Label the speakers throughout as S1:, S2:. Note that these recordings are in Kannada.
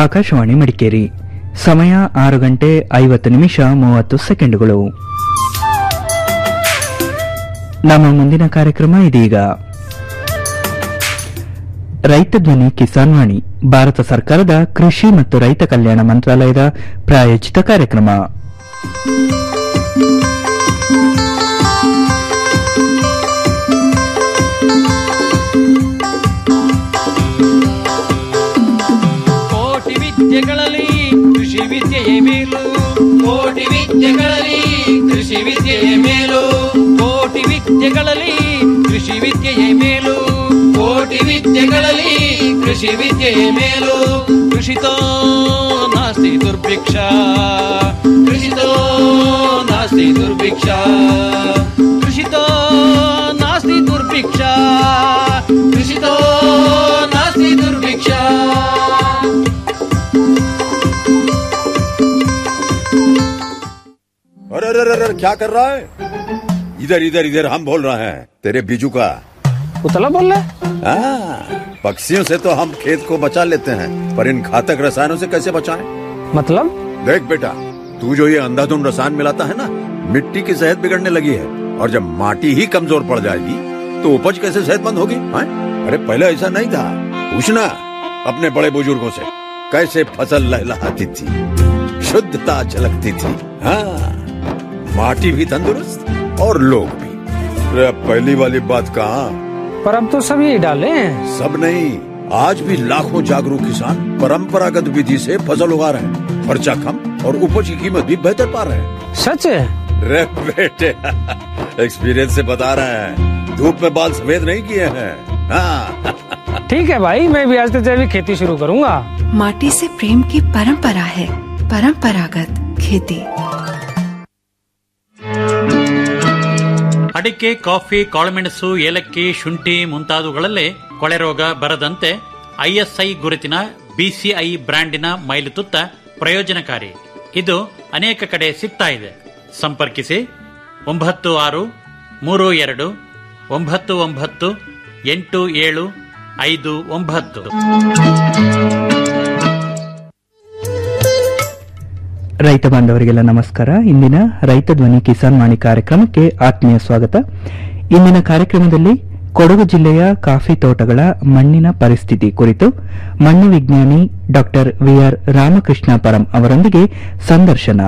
S1: ಆಕಾಶವಾಣಿ ಮಡಿಕೇರಿ ಸಮಯ ಆರು ಗಂಟೆ ಐವತ್ತು ನಿಮಿಷ ಮೂವತ್ತು ಸೆಕೆಂಡುಗಳು ನಮ್ಮ ಮುಂದಿನ ಕಾರ್ಯಕ್ರಮ ಇದೀಗ ರೈತ ಧ್ವನಿ ಕಿಸಾನ್ ವಾಣಿ ಭಾರತ ಸರ್ಕಾರದ ಕೃಷಿ ಮತ್ತು ರೈತ ಕಲ್ಯಾಣ ಮಂತ್ರಾಲಯದ ಪ್ರಾಯೋಜಿತ ಕಾರ್ಯಕ್ರಮ
S2: ಕೋಟಿ ವಿದ್ಯೆಗಳಲ್ಲಿ ಕೃಷಿ ವಿದ್ಯೆಯೇ ಮೇಲು ಕೋಟಿ ವಿದ್ಯೆಗಳಲ್ಲಿ ಕೃಷಿ ವಿದ್ಯೆಯೇ ಮೇಲು ಕೋಟಿ ವಿದ್ಯೆಗಳಲ್ಲಿ ಕೃಷಿ ವಿದ್ಯೆಯೇ ಮೇಲು ಕೋಟಿ ವಿದ್ಯೆಗಳಲ್ಲಿ ಕೃಷಿ ವಿದ್ಯೆಯೇ ಮೇಲು ಕೃಷಿತೋ ನಾಸ್ತಿ ದುರ್ಭಿಕ್ಷ ಕೃಷಿತೋ ನಾಸ್ತಿ ದುರ್ಭಿಕ್ಷ ಕೃಷಿತೋ ನಾಸ್ತಿ ದುರ್ಭಿಕ್ಷ ಕೃಷಿತೋ ನಾಸ್ತಿ ದುರ್ಭಿಕ್ಷ
S3: अरे अरे अरे अरे, क्या कर रहा है इधर इधर इधर हम बोल रहे हैं तेरे बीजू का
S4: उतला बोल रहा है
S3: हाँ, पक्षियों से तो हम खेत को बचा लेते हैं पर इन घातक रसायनों से कैसे बचाएं?
S4: मतलब
S3: देख बेटा तू जो ये अंधाधुंध रसायन मिलाता है ना मिट्टी की सेहत बिगड़ने लगी है और जब माटी ही कमजोर पड़ जाएगी तो उपज कैसे सेहतमंद होगी हाँ? अरे पहले ऐसा नहीं था पूछना अपने बड़े बुजुर्गों से कैसे फसल लहलहाती थी शुद्धता झलकती थी हाँ माटी भी तंदुरुस्त और लोग भी अरे अब पहली वाली बात कहाँ
S4: पर अब तो सब यही डाले हैं
S3: सब नहीं आज भी लाखों जागरूक किसान परंपरागत विधि से फसल उगा रहे हैं खर्चा कम और उपज की कीमत भी बेहतर पा रहे हैं
S4: सच है
S3: रे बेटे एक्सपीरियंस से बता रहे हैं धूप में बाल सफेद नहीं किए हैं हाँ
S4: ठीक है भाई मैं भी आज से जैविक खेती शुरू करूंगा
S5: माटी से प्रेम की परंपरा है परंपरागत खेती
S6: ಅಡಿಕೆ ಕಾಫಿ ಕಾಳುಮೆಣಸು ಏಲಕ್ಕಿ ಶುಂಠಿ ಮುಂತಾದವುಗಳಲ್ಲೇ ಕೊಳೆ ರೋಗ ಬರದಂತೆ ಐಎಸ್ಐ ಗುರುತಿನ ಬಿಸಿಐ ಬ್ರ್ಯಾಂಡಿನ ಮೈಲುತುತ್ತ ಪ್ರಯೋಜನಕಾರಿ ಇದು ಅನೇಕ ಕಡೆ ಸಿಗ್ತಾ ಇದೆ ಸಂಪರ್ಕಿಸಿ ಒಂಬತ್ತು ಆರು ಮೂರು ಎರಡು ಒಂಬತ್ತು ಒಂಬತ್ತು ಎಂಟು ಏಳು ಐದು ಒಂಬತ್ತು
S1: ರೈತ ಬಾಂಧವರಿಗೆಲ್ಲ ನಮಸ್ಕಾರ ಇಂದಿನ ರೈತ ಧ್ವನಿ ಕಿಸಾನ್ ವಾಣಿ ಕಾರ್ಯಕ್ರಮಕ್ಕೆ ಆತ್ಮೀಯ ಸ್ವಾಗತ ಇಂದಿನ ಕಾರ್ಯಕ್ರಮದಲ್ಲಿ ಕೊಡಗು ಜಿಲ್ಲೆಯ ಕಾಫಿ ತೋಟಗಳ ಮಣ್ಣಿನ ಪರಿಸ್ಥಿತಿ ಕುರಿತು ಮಣ್ಣು ವಿಜ್ಞಾನಿ ಡಾಕ್ಟರ್ ವಿಆರ್ ರಾಮಕೃಷ್ಣ ಪರಂ ಅವರೊಂದಿಗೆ ಸಂದರ್ಶನ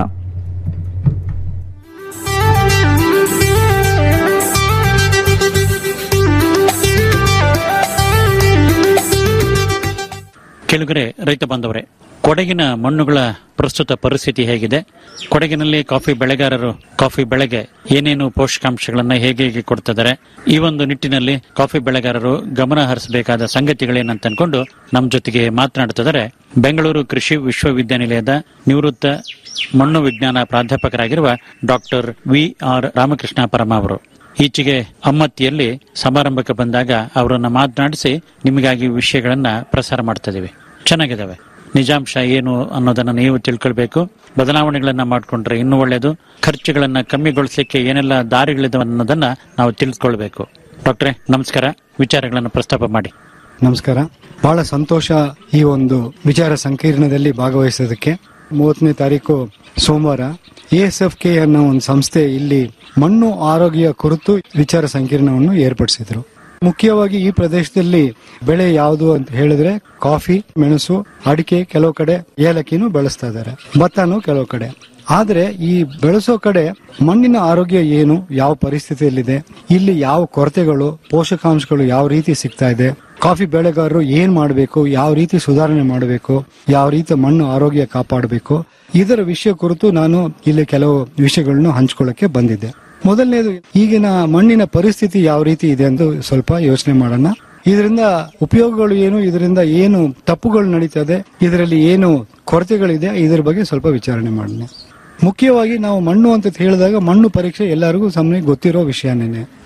S6: ಕೆಳಗರೆ ರೈತ ಬಾಂಧವರೇ ಕೊಡಗಿನ ಮಣ್ಣುಗಳ ಪ್ರಸ್ತುತ ಪರಿಸ್ಥಿತಿ ಹೇಗಿದೆ ಕೊಡಗಿನಲ್ಲಿ ಕಾಫಿ ಬೆಳೆಗಾರರು ಕಾಫಿ ಬೆಳೆಗೆ ಏನೇನು ಪೋಷಕಾಂಶಗಳನ್ನ ಹೇಗೆ ಹೇಗೆ ಕೊಡ್ತಿದ್ದಾರೆ ಈ ಒಂದು ನಿಟ್ಟಿನಲ್ಲಿ ಕಾಫಿ ಬೆಳೆಗಾರರು ಗಮನ ಹರಿಸಬೇಕಾದ ಸಂಗತಿಗಳೇನಂತ ಅನ್ಕೊಂಡು ನಮ್ಮ ಜೊತೆಗೆ ಮಾತನಾಡುತ್ತಿದ್ದಾರೆ ಬೆಂಗಳೂರು ಕೃಷಿ ವಿಶ್ವವಿದ್ಯಾನಿಲಯದ ನಿವೃತ್ತ ಮಣ್ಣು ವಿಜ್ಞಾನ ಪ್ರಾಧ್ಯಾಪಕರಾಗಿರುವ ಡಾಕ್ಟರ್ ವಿ ಆರ್ ರಾಮಕೃಷ್ಣ ಪರಮ ಅವರು ಈಚೆಗೆ ಅಮ್ಮತ್ತಿಯಲ್ಲಿ ಸಮಾರಂಭಕ್ಕೆ ಬಂದಾಗ ಅವರನ್ನ ಮಾತನಾಡಿಸಿ ನಿಮಗಾಗಿ ವಿಷಯಗಳನ್ನ ಪ್ರಸಾರ ಮಾಡ್ತಾ ಇದೀವಿ ಚೆನ್ನಾಗಿದಾವೆ ನಿಜಾಂಶ ಏನು ಅನ್ನೋದನ್ನ ನೀವು ತಿಳ್ಕೊಳ್ಬೇಕು ಬದಲಾವಣೆಗಳನ್ನ ಮಾಡ್ಕೊಂಡ್ರೆ ಇನ್ನೂ ಒಳ್ಳೆಯದು ಖರ್ಚುಗಳನ್ನ ಕಮ್ಮಿಗೊಳಿಸಲಿಕ್ಕೆ ಏನೆಲ್ಲ ದಾರಿಗಳಿದಾವೆ ಅನ್ನೋದನ್ನ ನಾವು ತಿಳ್ಕೊಳ್ಬೇಕು ಡಾಕ್ಟ್ರೆ ನಮಸ್ಕಾರ ವಿಚಾರಗಳನ್ನು ಪ್ರಸ್ತಾಪ ಮಾಡಿ
S7: ನಮಸ್ಕಾರ ಬಹಳ ಸಂತೋಷ ಈ ಒಂದು ವಿಚಾರ ಸಂಕಿರಣದಲ್ಲಿ ಭಾಗವಹಿಸೋದಕ್ಕೆ ಮೂವತ್ತನೇ ತಾರೀಕು ಸೋಮವಾರ ಎಎಸ್ಎಫ್ ಕೆ ಅನ್ನೋ ಒಂದು ಸಂಸ್ಥೆ ಇಲ್ಲಿ ಮಣ್ಣು ಆರೋಗ್ಯ ಕುರಿತು ವಿಚಾರ ಸಂಕಿರಣವನ್ನು ಏರ್ಪಡಿಸಿದ್ರು ಮುಖ್ಯವಾಗಿ ಈ ಪ್ರದೇಶದಲ್ಲಿ ಬೆಳೆ ಯಾವುದು ಅಂತ ಹೇಳಿದ್ರೆ ಕಾಫಿ ಮೆಣಸು ಅಡಿಕೆ ಕೆಲವು ಕಡೆ ಏಲಕ್ಕಿನೂ ಬೆಳೆಸ್ತಾ ಇದ್ದಾರೆ ಭತ್ತನೂ ಕೆಲವು ಕಡೆ ಆದ್ರೆ ಈ ಬೆಳೆಸೋ ಕಡೆ ಮಣ್ಣಿನ ಆರೋಗ್ಯ ಏನು ಯಾವ ಪರಿಸ್ಥಿತಿಯಲ್ಲಿದೆ ಇಲ್ಲಿ ಯಾವ ಕೊರತೆಗಳು ಪೋಷಕಾಂಶಗಳು ಯಾವ ರೀತಿ ಸಿಗ್ತಾ ಇದೆ ಕಾಫಿ ಬೆಳೆಗಾರರು ಏನ್ ಮಾಡಬೇಕು ಯಾವ ರೀತಿ ಸುಧಾರಣೆ ಮಾಡಬೇಕು ಯಾವ ರೀತಿ ಮಣ್ಣು ಆರೋಗ್ಯ ಕಾಪಾಡಬೇಕು ಇದರ ವಿಷಯ ಕುರಿತು ನಾನು ಇಲ್ಲಿ ಕೆಲವು ವಿಷಯಗಳನ್ನು ಹಂಚ್ಕೊಳ್ಳಕ್ಕೆ ಬಂದಿದ್ದೆ ಮೊದಲನೇದು ಈಗಿನ ಮಣ್ಣಿನ ಪರಿಸ್ಥಿತಿ ಯಾವ ರೀತಿ ಇದೆ ಎಂದು ಸ್ವಲ್ಪ ಯೋಚನೆ ಮಾಡೋಣ ಇದರಿಂದ ಉಪಯೋಗಗಳು ಏನು ಇದರಿಂದ ಏನು ತಪ್ಪುಗಳು ನಡೀತದೆ ಇದರಲ್ಲಿ ಏನು ಕೊರತೆಗಳಿದೆ ಇದರ ಬಗ್ಗೆ ಸ್ವಲ್ಪ ವಿಚಾರಣೆ ಮಾಡೋಣ ಮುಖ್ಯವಾಗಿ ನಾವು ಮಣ್ಣು ಅಂತ ಹೇಳಿದಾಗ ಮಣ್ಣು ಪರೀಕ್ಷೆ ಎಲ್ಲರಿಗೂ ಸಮಯ ಗೊತ್ತಿರೋ ವಿಷಯನೇ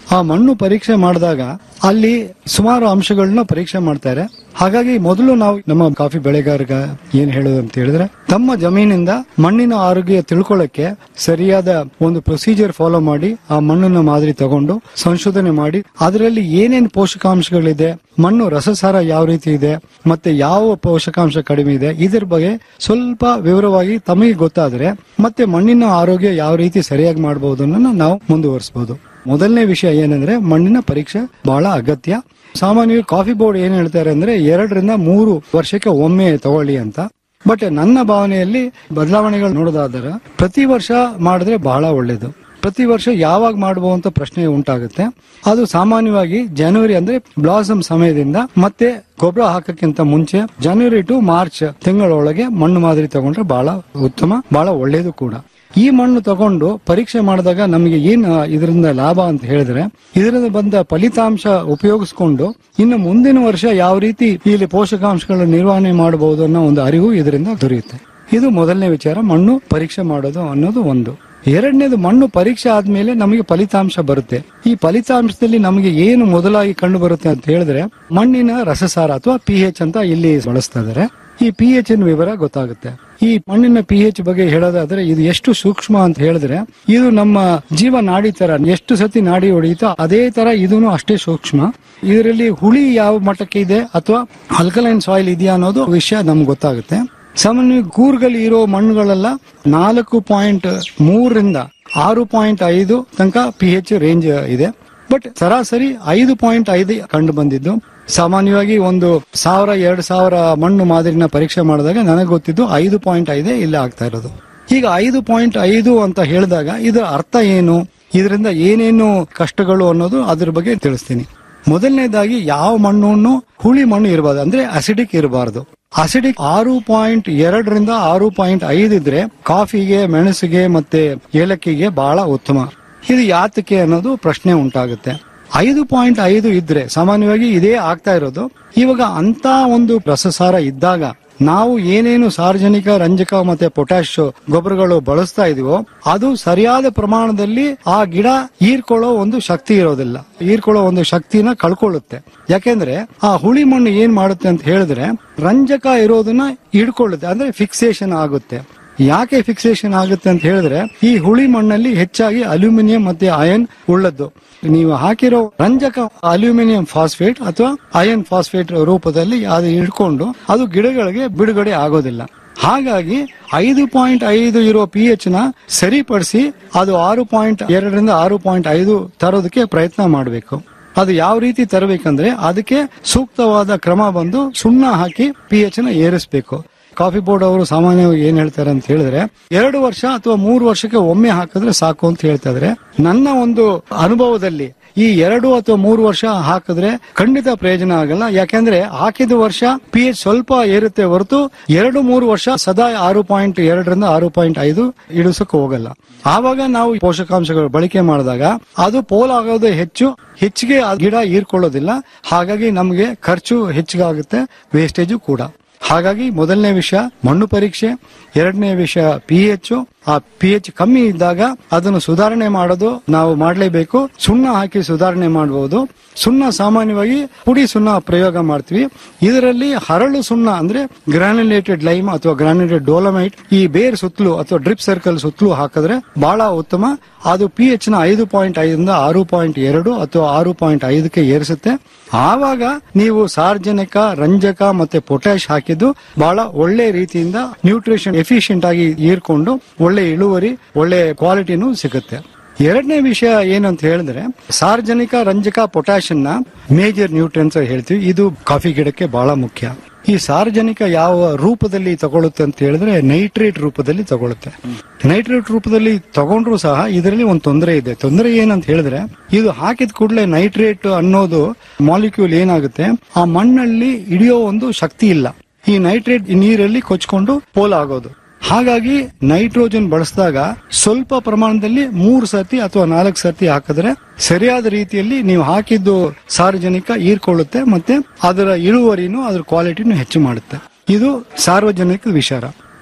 S7: ಆ ಮಣ್ಣು ಪರೀಕ್ಷೆ ಮಾಡಿದಾಗ ಅಲ್ಲಿ ಸುಮಾರು ಅಂಶಗಳನ್ನ ಪರೀಕ್ಷೆ ಮಾಡ್ತಾರೆ ಹಾಗಾಗಿ ಮೊದಲು ನಾವು ನಮ್ಮ ಕಾಫಿ ಬೆಳೆಗಾರಗ ಏನ್ ಹೇಳೋದು ಅಂತ ಹೇಳಿದ್ರೆ ತಮ್ಮ ಜಮೀನಿಂದ ಮಣ್ಣಿನ ಆರೋಗ್ಯ ತಿಳ್ಕೊಳ್ಳಕ್ಕೆ ಸರಿಯಾದ ಒಂದು ಪ್ರೊಸೀಜರ್ ಫಾಲೋ ಮಾಡಿ ಆ ಮಣ್ಣನ್ನ ಮಾದರಿ ತಗೊಂಡು ಸಂಶೋಧನೆ ಮಾಡಿ ಅದರಲ್ಲಿ ಏನೇನ್ ಪೋಷಕಾಂಶಗಳಿದೆ ಮಣ್ಣು ರಸಸಾರ ಯಾವ ರೀತಿ ಇದೆ ಮತ್ತೆ ಯಾವ ಪೋಷಕಾಂಶ ಕಡಿಮೆ ಇದೆ ಇದ್ರ ಬಗ್ಗೆ ಸ್ವಲ್ಪ ವಿವರವಾಗಿ ತಮಗೆ ಗೊತ್ತಾದ್ರೆ ಮತ್ತೆ ಮಣ್ಣಿನ ಆರೋಗ್ಯ ಯಾವ ರೀತಿ ಸರಿಯಾಗಿ ಮಾಡಬಹುದು ಅನ್ನೋದನ್ನ ನಾವು ಮುಂದುವರಿಸಬಹುದು ಮೊದಲನೇ ವಿಷಯ ಏನಂದ್ರೆ ಮಣ್ಣಿನ ಪರೀಕ್ಷೆ ಬಹಳ ಅಗತ್ಯ ಸಾಮಾನ್ಯವಾಗಿ ಕಾಫಿ ಬೋರ್ಡ್ ಏನ್ ಹೇಳ್ತಾರೆ ಅಂದ್ರೆ ಎರಡರಿಂದ ಮೂರು ವರ್ಷಕ್ಕೆ ಒಮ್ಮೆ ತಗೊಳ್ಳಿ ಅಂತ ಬಟ್ ನನ್ನ ಭಾವನೆಯಲ್ಲಿ ಬದಲಾವಣೆಗಳು ನೋಡೋದಾದ್ರೆ ಪ್ರತಿ ವರ್ಷ ಮಾಡಿದ್ರೆ ಬಹಳ ಒಳ್ಳೇದು ಪ್ರತಿ ವರ್ಷ ಯಾವಾಗ ಮಾಡಬಹುದು ಅಂತ ಪ್ರಶ್ನೆ ಉಂಟಾಗುತ್ತೆ ಅದು ಸಾಮಾನ್ಯವಾಗಿ ಜನವರಿ ಅಂದ್ರೆ ಬ್ಲಾಸಮ್ ಸಮಯದಿಂದ ಮತ್ತೆ ಗೊಬ್ಬರ ಹಾಕಕ್ಕಿಂತ ಮುಂಚೆ ಜನವರಿ ಟು ಮಾರ್ಚ್ ತಿಂಗಳೊಳಗೆ ಮಣ್ಣು ಮಾದರಿ ತಗೊಂಡ್ರೆ ಬಹಳ ಉತ್ತಮ ಬಹಳ ಒಳ್ಳೇದು ಕೂಡ ಈ ಮಣ್ಣು ತಗೊಂಡು ಪರೀಕ್ಷೆ ಮಾಡಿದಾಗ ನಮಗೆ ಏನ್ ಇದರಿಂದ ಲಾಭ ಅಂತ ಹೇಳಿದ್ರೆ ಇದರಿಂದ ಬಂದ ಫಲಿತಾಂಶ ಉಪಯೋಗಿಸ್ಕೊಂಡು ಇನ್ನು ಮುಂದಿನ ವರ್ಷ ಯಾವ ರೀತಿ ಇಲ್ಲಿ ಪೋಷಕಾಂಶಗಳ ನಿರ್ವಹಣೆ ಮಾಡಬಹುದು ಅನ್ನೋ ಒಂದು ಅರಿವು ಇದರಿಂದ ದೊರೆಯುತ್ತೆ ಇದು ಮೊದಲನೇ ವಿಚಾರ ಮಣ್ಣು ಪರೀಕ್ಷೆ ಮಾಡೋದು ಅನ್ನೋದು ಒಂದು ಎರಡನೇದು ಮಣ್ಣು ಪರೀಕ್ಷೆ ಆದ್ಮೇಲೆ ನಮಗೆ ಫಲಿತಾಂಶ ಬರುತ್ತೆ ಈ ಫಲಿತಾಂಶದಲ್ಲಿ ನಮಗೆ ಏನು ಮೊದಲಾಗಿ ಕಂಡು ಬರುತ್ತೆ ಅಂತ ಹೇಳಿದ್ರೆ ಮಣ್ಣಿನ ರಸಸಾರ ಅಥವಾ ಪಿ ಎಚ್ ಅಂತ ಇಲ್ಲಿ ಬಳಸ್ತಾ ಇದಾರೆ ಈ ಪಿ ಎಚ್ ವಿವರ ಗೊತ್ತಾಗುತ್ತೆ ಈ ಮಣ್ಣಿನ ಪಿ ಎಚ್ ಬಗ್ಗೆ ಹೇಳೋದಾದ್ರೆ ಇದು ಎಷ್ಟು ಸೂಕ್ಷ್ಮ ಅಂತ ಹೇಳಿದ್ರೆ ಇದು ನಮ್ಮ ಜೀವ ನಾಡಿ ತರ ಎಷ್ಟು ಸತಿ ನಾಡಿ ಹೊಡೆಯುತ್ತೋ ಅದೇ ತರ ಇದೂನು ಅಷ್ಟೇ ಸೂಕ್ಷ್ಮ ಇದರಲ್ಲಿ ಹುಳಿ ಯಾವ ಮಟ್ಟಕ್ಕೆ ಇದೆ ಅಥವಾ ಅಲ್ಕಲೈನ್ ಸಾಯಿಲ್ ಇದೆಯಾ ಅನ್ನೋದು ವಿಷಯ ನಮ್ಗೆ ಗೊತ್ತಾಗುತ್ತೆ ಸಾಮಾನ್ಯ ಕೂರ್ಗಲ್ಲಿ ಇರೋ ಮಣ್ಣುಗಳೆಲ್ಲ ನಾಲ್ಕು ಪಾಯಿಂಟ್ ಮೂರರಿಂದ ಆರು ಪಾಯಿಂಟ್ ಐದು ತನಕ ಪಿ ಎಚ್ ರೇಂಜ್ ಇದೆ ಬಟ್ ಸರಾಸರಿ ಐದು ಪಾಯಿಂಟ್ ಐದು ಕಂಡು ಬಂದಿದ್ದು ಸಾಮಾನ್ಯವಾಗಿ ಒಂದು ಸಾವಿರ ಎರಡು ಸಾವಿರ ಮಣ್ಣು ಮಾದರಿನ ಪರೀಕ್ಷೆ ಮಾಡಿದಾಗ ನನಗೆ ಗೊತ್ತಿದ್ದು ಐದು ಪಾಯಿಂಟ್ ಐದೇ ಇಲ್ಲಿ ಆಗ್ತಾ ಇರೋದು ಈಗ ಐದು ಪಾಯಿಂಟ್ ಐದು ಅಂತ ಹೇಳಿದಾಗ ಇದರ ಅರ್ಥ ಏನು ಇದರಿಂದ ಏನೇನು ಕಷ್ಟಗಳು ಅನ್ನೋದು ಅದ್ರ ಬಗ್ಗೆ ತಿಳಿಸ್ತೀನಿ ಮೊದಲನೇದಾಗಿ ಯಾವ ಮಣ್ಣನ್ನು ಹುಳಿ ಮಣ್ಣು ಇರಬಾರ್ದು ಅಂದ್ರೆ ಅಸಿಡಿಕ್ ಇರಬಾರ್ದು ಅಸಿಡಿಕ್ ಆರು ಪಾಯಿಂಟ್ ಎರಡರಿಂದ ಆರು ಪಾಯಿಂಟ್ ಐದು ಇದ್ರೆ ಕಾಫಿಗೆ ಮೆಣಸಿಗೆ ಮತ್ತೆ ಏಲಕ್ಕಿಗೆ ಬಹಳ ಉತ್ತಮ ಇದು ಯಾತಕ್ಕೆ ಅನ್ನೋದು ಪ್ರಶ್ನೆ ಉಂಟಾಗುತ್ತೆ ಐದು ಪಾಯಿಂಟ್ ಐದು ಇದ್ರೆ ಸಾಮಾನ್ಯವಾಗಿ ಇದೇ ಆಗ್ತಾ ಇರೋದು ಇವಾಗ ಅಂತ ಒಂದು ರಸಸಾರ ಇದ್ದಾಗ ನಾವು ಏನೇನು ಸಾರ್ವಜನಿಕ ರಂಜಕ ಮತ್ತೆ ಪೊಟ್ಯಾಶ್ ಗೊಬ್ಬರಗಳು ಬಳಸ್ತಾ ಇದೀವೋ ಅದು ಸರಿಯಾದ ಪ್ರಮಾಣದಲ್ಲಿ ಆ ಗಿಡ ಹೀರ್ಕೊಳ್ಳೋ ಒಂದು ಶಕ್ತಿ ಇರೋದಿಲ್ಲ ಹೀರ್ಕೊಳ್ಳೋ ಒಂದು ಶಕ್ತಿನ ಕಳ್ಕೊಳ್ಳುತ್ತೆ ಯಾಕೆಂದ್ರೆ ಆ ಹುಳಿ ಮಣ್ಣು ಏನ್ ಮಾಡುತ್ತೆ ಅಂತ ಹೇಳಿದ್ರೆ ರಂಜಕ ಇರೋದನ್ನ ಹಿಡ್ಕೊಳ್ಳುತ್ತೆ ಅಂದ್ರೆ ಫಿಕ್ಸೇಷನ್ ಆಗುತ್ತೆ ಯಾಕೆ ಫಿಕ್ಸೇಷನ್ ಆಗುತ್ತೆ ಅಂತ ಹೇಳಿದ್ರೆ ಈ ಹುಳಿ ಮಣ್ಣಲ್ಲಿ ಹೆಚ್ಚಾಗಿ ಅಲ್ಯೂಮಿನಿಯಂ ಮತ್ತೆ ಅಯನ್ ಉಳ್ಳದ್ದು ನೀವು ಹಾಕಿರೋ ರಂಜಕ ಅಲ್ಯೂಮಿನಿಯಂ ಫಾಸ್ಫೇಟ್ ಅಥವಾ ಅಯನ್ ಫಾಸ್ಫೇಟ್ ರೂಪದಲ್ಲಿ ಅದು ಹಿಡ್ಕೊಂಡು ಅದು ಗಿಡಗಳಿಗೆ ಬಿಡುಗಡೆ ಆಗೋದಿಲ್ಲ ಹಾಗಾಗಿ ಐದು ಪಾಯಿಂಟ್ ಐದು ಇರೋ ಪಿ ಎಚ್ ನ ಸರಿಪಡಿಸಿ ಅದು ಆರು ಪಾಯಿಂಟ್ ಎರಡರಿಂದ ಆರು ಪಾಯಿಂಟ್ ಐದು ತರೋದಕ್ಕೆ ಪ್ರಯತ್ನ ಮಾಡಬೇಕು ಅದು ಯಾವ ರೀತಿ ತರಬೇಕಂದ್ರೆ ಅದಕ್ಕೆ ಸೂಕ್ತವಾದ ಕ್ರಮ ಬಂದು ಸುಣ್ಣ ಹಾಕಿ ಪಿ ಎಚ್ ನ ಏರಿಸಬೇಕು ಕಾಫಿ ಬೋರ್ಡ್ ಅವರು ಸಾಮಾನ್ಯವಾಗಿ ಏನ್ ಹೇಳ್ತಾರೆ ಅಂತ ಹೇಳಿದ್ರೆ ಎರಡು ವರ್ಷ ಅಥವಾ ಮೂರು ವರ್ಷಕ್ಕೆ ಒಮ್ಮೆ ಹಾಕಿದ್ರೆ ಸಾಕು ಅಂತ ಹೇಳ್ತಾ ಇದ್ರೆ ನನ್ನ ಒಂದು ಅನುಭವದಲ್ಲಿ ಈ ಎರಡು ಅಥವಾ ಮೂರು ವರ್ಷ ಹಾಕಿದ್ರೆ ಖಂಡಿತ ಪ್ರಯೋಜನ ಆಗಲ್ಲ ಯಾಕೆಂದ್ರೆ ಹಾಕಿದ ವರ್ಷ ಪಿ ಎಚ್ ಸ್ವಲ್ಪ ಏರುತ್ತೆ ಹೊರತು ಎರಡು ಮೂರು ವರ್ಷ ಸದಾ ಆರು ಪಾಯಿಂಟ್ ಎರಡರಿಂದ ಆರು ಪಾಯಿಂಟ್ ಐದು ಇಳಿಸಕ್ಕೆ ಹೋಗಲ್ಲ ಆವಾಗ ನಾವು ಪೋಷಕಾಂಶಗಳು ಬಳಕೆ ಮಾಡಿದಾಗ ಅದು ಪೋಲಾಗೋದು ಹೆಚ್ಚು ಹೆಚ್ಚಿಗೆ ಆ ಗಿಡ ಹೀರ್ಕೊಳ್ಳೋದಿಲ್ಲ ಹಾಗಾಗಿ ನಮಗೆ ಖರ್ಚು ಹೆಚ್ಚಿಗಾಗುತ್ತೆ ವೇಸ್ಟೇಜು ಕೂಡ ಹಾಗಾಗಿ ಮೊದಲನೇ ವಿಷಯ ಮಣ್ಣು ಪರೀಕ್ಷೆ ಎರಡನೇ ವಿಷಯ ಪಿ ಎಚ್ ಆ ಪಿ ಎಚ್ ಕಮ್ಮಿ ಇದ್ದಾಗ ಅದನ್ನು ಸುಧಾರಣೆ ಮಾಡೋದು ನಾವು ಮಾಡಲೇಬೇಕು ಸುಣ್ಣ ಹಾಕಿ ಸುಧಾರಣೆ ಮಾಡಬಹುದು ಸುಣ್ಣ ಸಾಮಾನ್ಯವಾಗಿ ಪುಡಿ ಸುಣ್ಣ ಪ್ರಯೋಗ ಮಾಡ್ತೀವಿ ಇದರಲ್ಲಿ ಹರಳು ಸುಣ್ಣ ಅಂದ್ರೆ ಗ್ರಾನ್ಯುಲೇಟೆಡ್ ಲೈಮ್ ಅಥವಾ ಗ್ರಾನ್ಯುಲೇಟೆಡ್ ಡೋಲಮೈಟ್ ಈ ಬೇರ್ ಸುತ್ತಲೂ ಅಥವಾ ಡ್ರಿಪ್ ಸರ್ಕಲ್ ಸುತ್ತಲೂ ಹಾಕಿದ್ರೆ ಬಹಳ ಉತ್ತಮ ಅದು ಪಿ ಎಚ್ ನ ಐದು ಪಾಯಿಂಟ್ ಐದರಿಂದ ಆರು ಪಾಯಿಂಟ್ ಎರಡು ಅಥವಾ ಆರು ಪಾಯಿಂಟ್ ಐದಕ್ಕೆ ಏರಿಸುತ್ತೆ ಆವಾಗ ನೀವು ಸಾರ್ವಜನಿಕ ರಂಜಕ ಮತ್ತೆ ಪೊಟ್ಯಾಶ್ ಹಾಕಿದ್ದು ಬಹಳ ಒಳ್ಳೆ ರೀತಿಯಿಂದ ನ್ಯೂಟ್ರಿಷನ್ ಎಫಿಷಿಯಂಟ್ ಆಗಿ ಹೀರ್ಕೊಂಡು ಒಳ್ಳೆ ಇಳುವರಿ ಒಳ್ಳೆ ಕ್ವಾಲಿಟಿನೂ ಸಿಗುತ್ತೆ ಎರಡನೇ ವಿಷಯ ಏನು ಅಂತ ಹೇಳಿದ್ರೆ ಸಾರ್ವಜನಿಕ ರಂಜಕ ಪೊಟ್ಯಾಷನ್ನ ಮೇಜರ್ ನ್ಯೂಟ್ರಿಯನ್ಸ್ ಹೇಳ್ತೀವಿ ಇದು ಕಾಫಿ ಗಿಡಕ್ಕೆ ಬಹಳ ಮುಖ್ಯ ಈ ಸಾರ್ವಜನಿಕ ಯಾವ ರೂಪದಲ್ಲಿ ತಗೊಳುತ್ತೆ ಅಂತ ಹೇಳಿದ್ರೆ ನೈಟ್ರೇಟ್ ರೂಪದಲ್ಲಿ ತಗೊಳುತ್ತೆ ನೈಟ್ರೇಟ್ ರೂಪದಲ್ಲಿ ತಗೊಂಡ್ರು ಸಹ ಇದರಲ್ಲಿ ಒಂದು ತೊಂದರೆ ಇದೆ ತೊಂದರೆ ಏನಂತ ಹೇಳಿದ್ರೆ ಇದು ಹಾಕಿದ ಕೂಡಲೇ ನೈಟ್ರೇಟ್ ಅನ್ನೋದು ಮಾಲಿಕ್ಯೂಲ್ ಏನಾಗುತ್ತೆ ಆ ಮಣ್ಣಲ್ಲಿ ಹಿಡಿಯೋ ಒಂದು ಶಕ್ತಿ ಇಲ್ಲ ಈ ನೈಟ್ರೇಟ್ ನೀರಲ್ಲಿ ಕೊಚ್ಕೊಂಡು ಪೋಲಾಗೋದು ಹಾಗಾಗಿ ನೈಟ್ರೋಜನ್ ಬಳಸಿದಾಗ ಸ್ವಲ್ಪ ಪ್ರಮಾಣದಲ್ಲಿ ಮೂರು ಸರ್ತಿ ಅಥವಾ ನಾಲ್ಕು ಸರ್ತಿ ಹಾಕಿದ್ರೆ ಸರಿಯಾದ ರೀತಿಯಲ್ಲಿ ನೀವು ಹಾಕಿದ್ದು ಸಾರ್ವಜನಿಕ ಹೀರ್ಕೊಳ್ಳುತ್ತೆ ಮತ್ತೆ ಅದರ ಇಳುವರಿನೂ ಅದರ ಕ್ವಾಲಿಟಿನೂ ಹೆಚ್ಚು ಮಾಡುತ್ತೆ ಇದು ಸಾರ್ವಜನಿಕ ವಿಚಾರ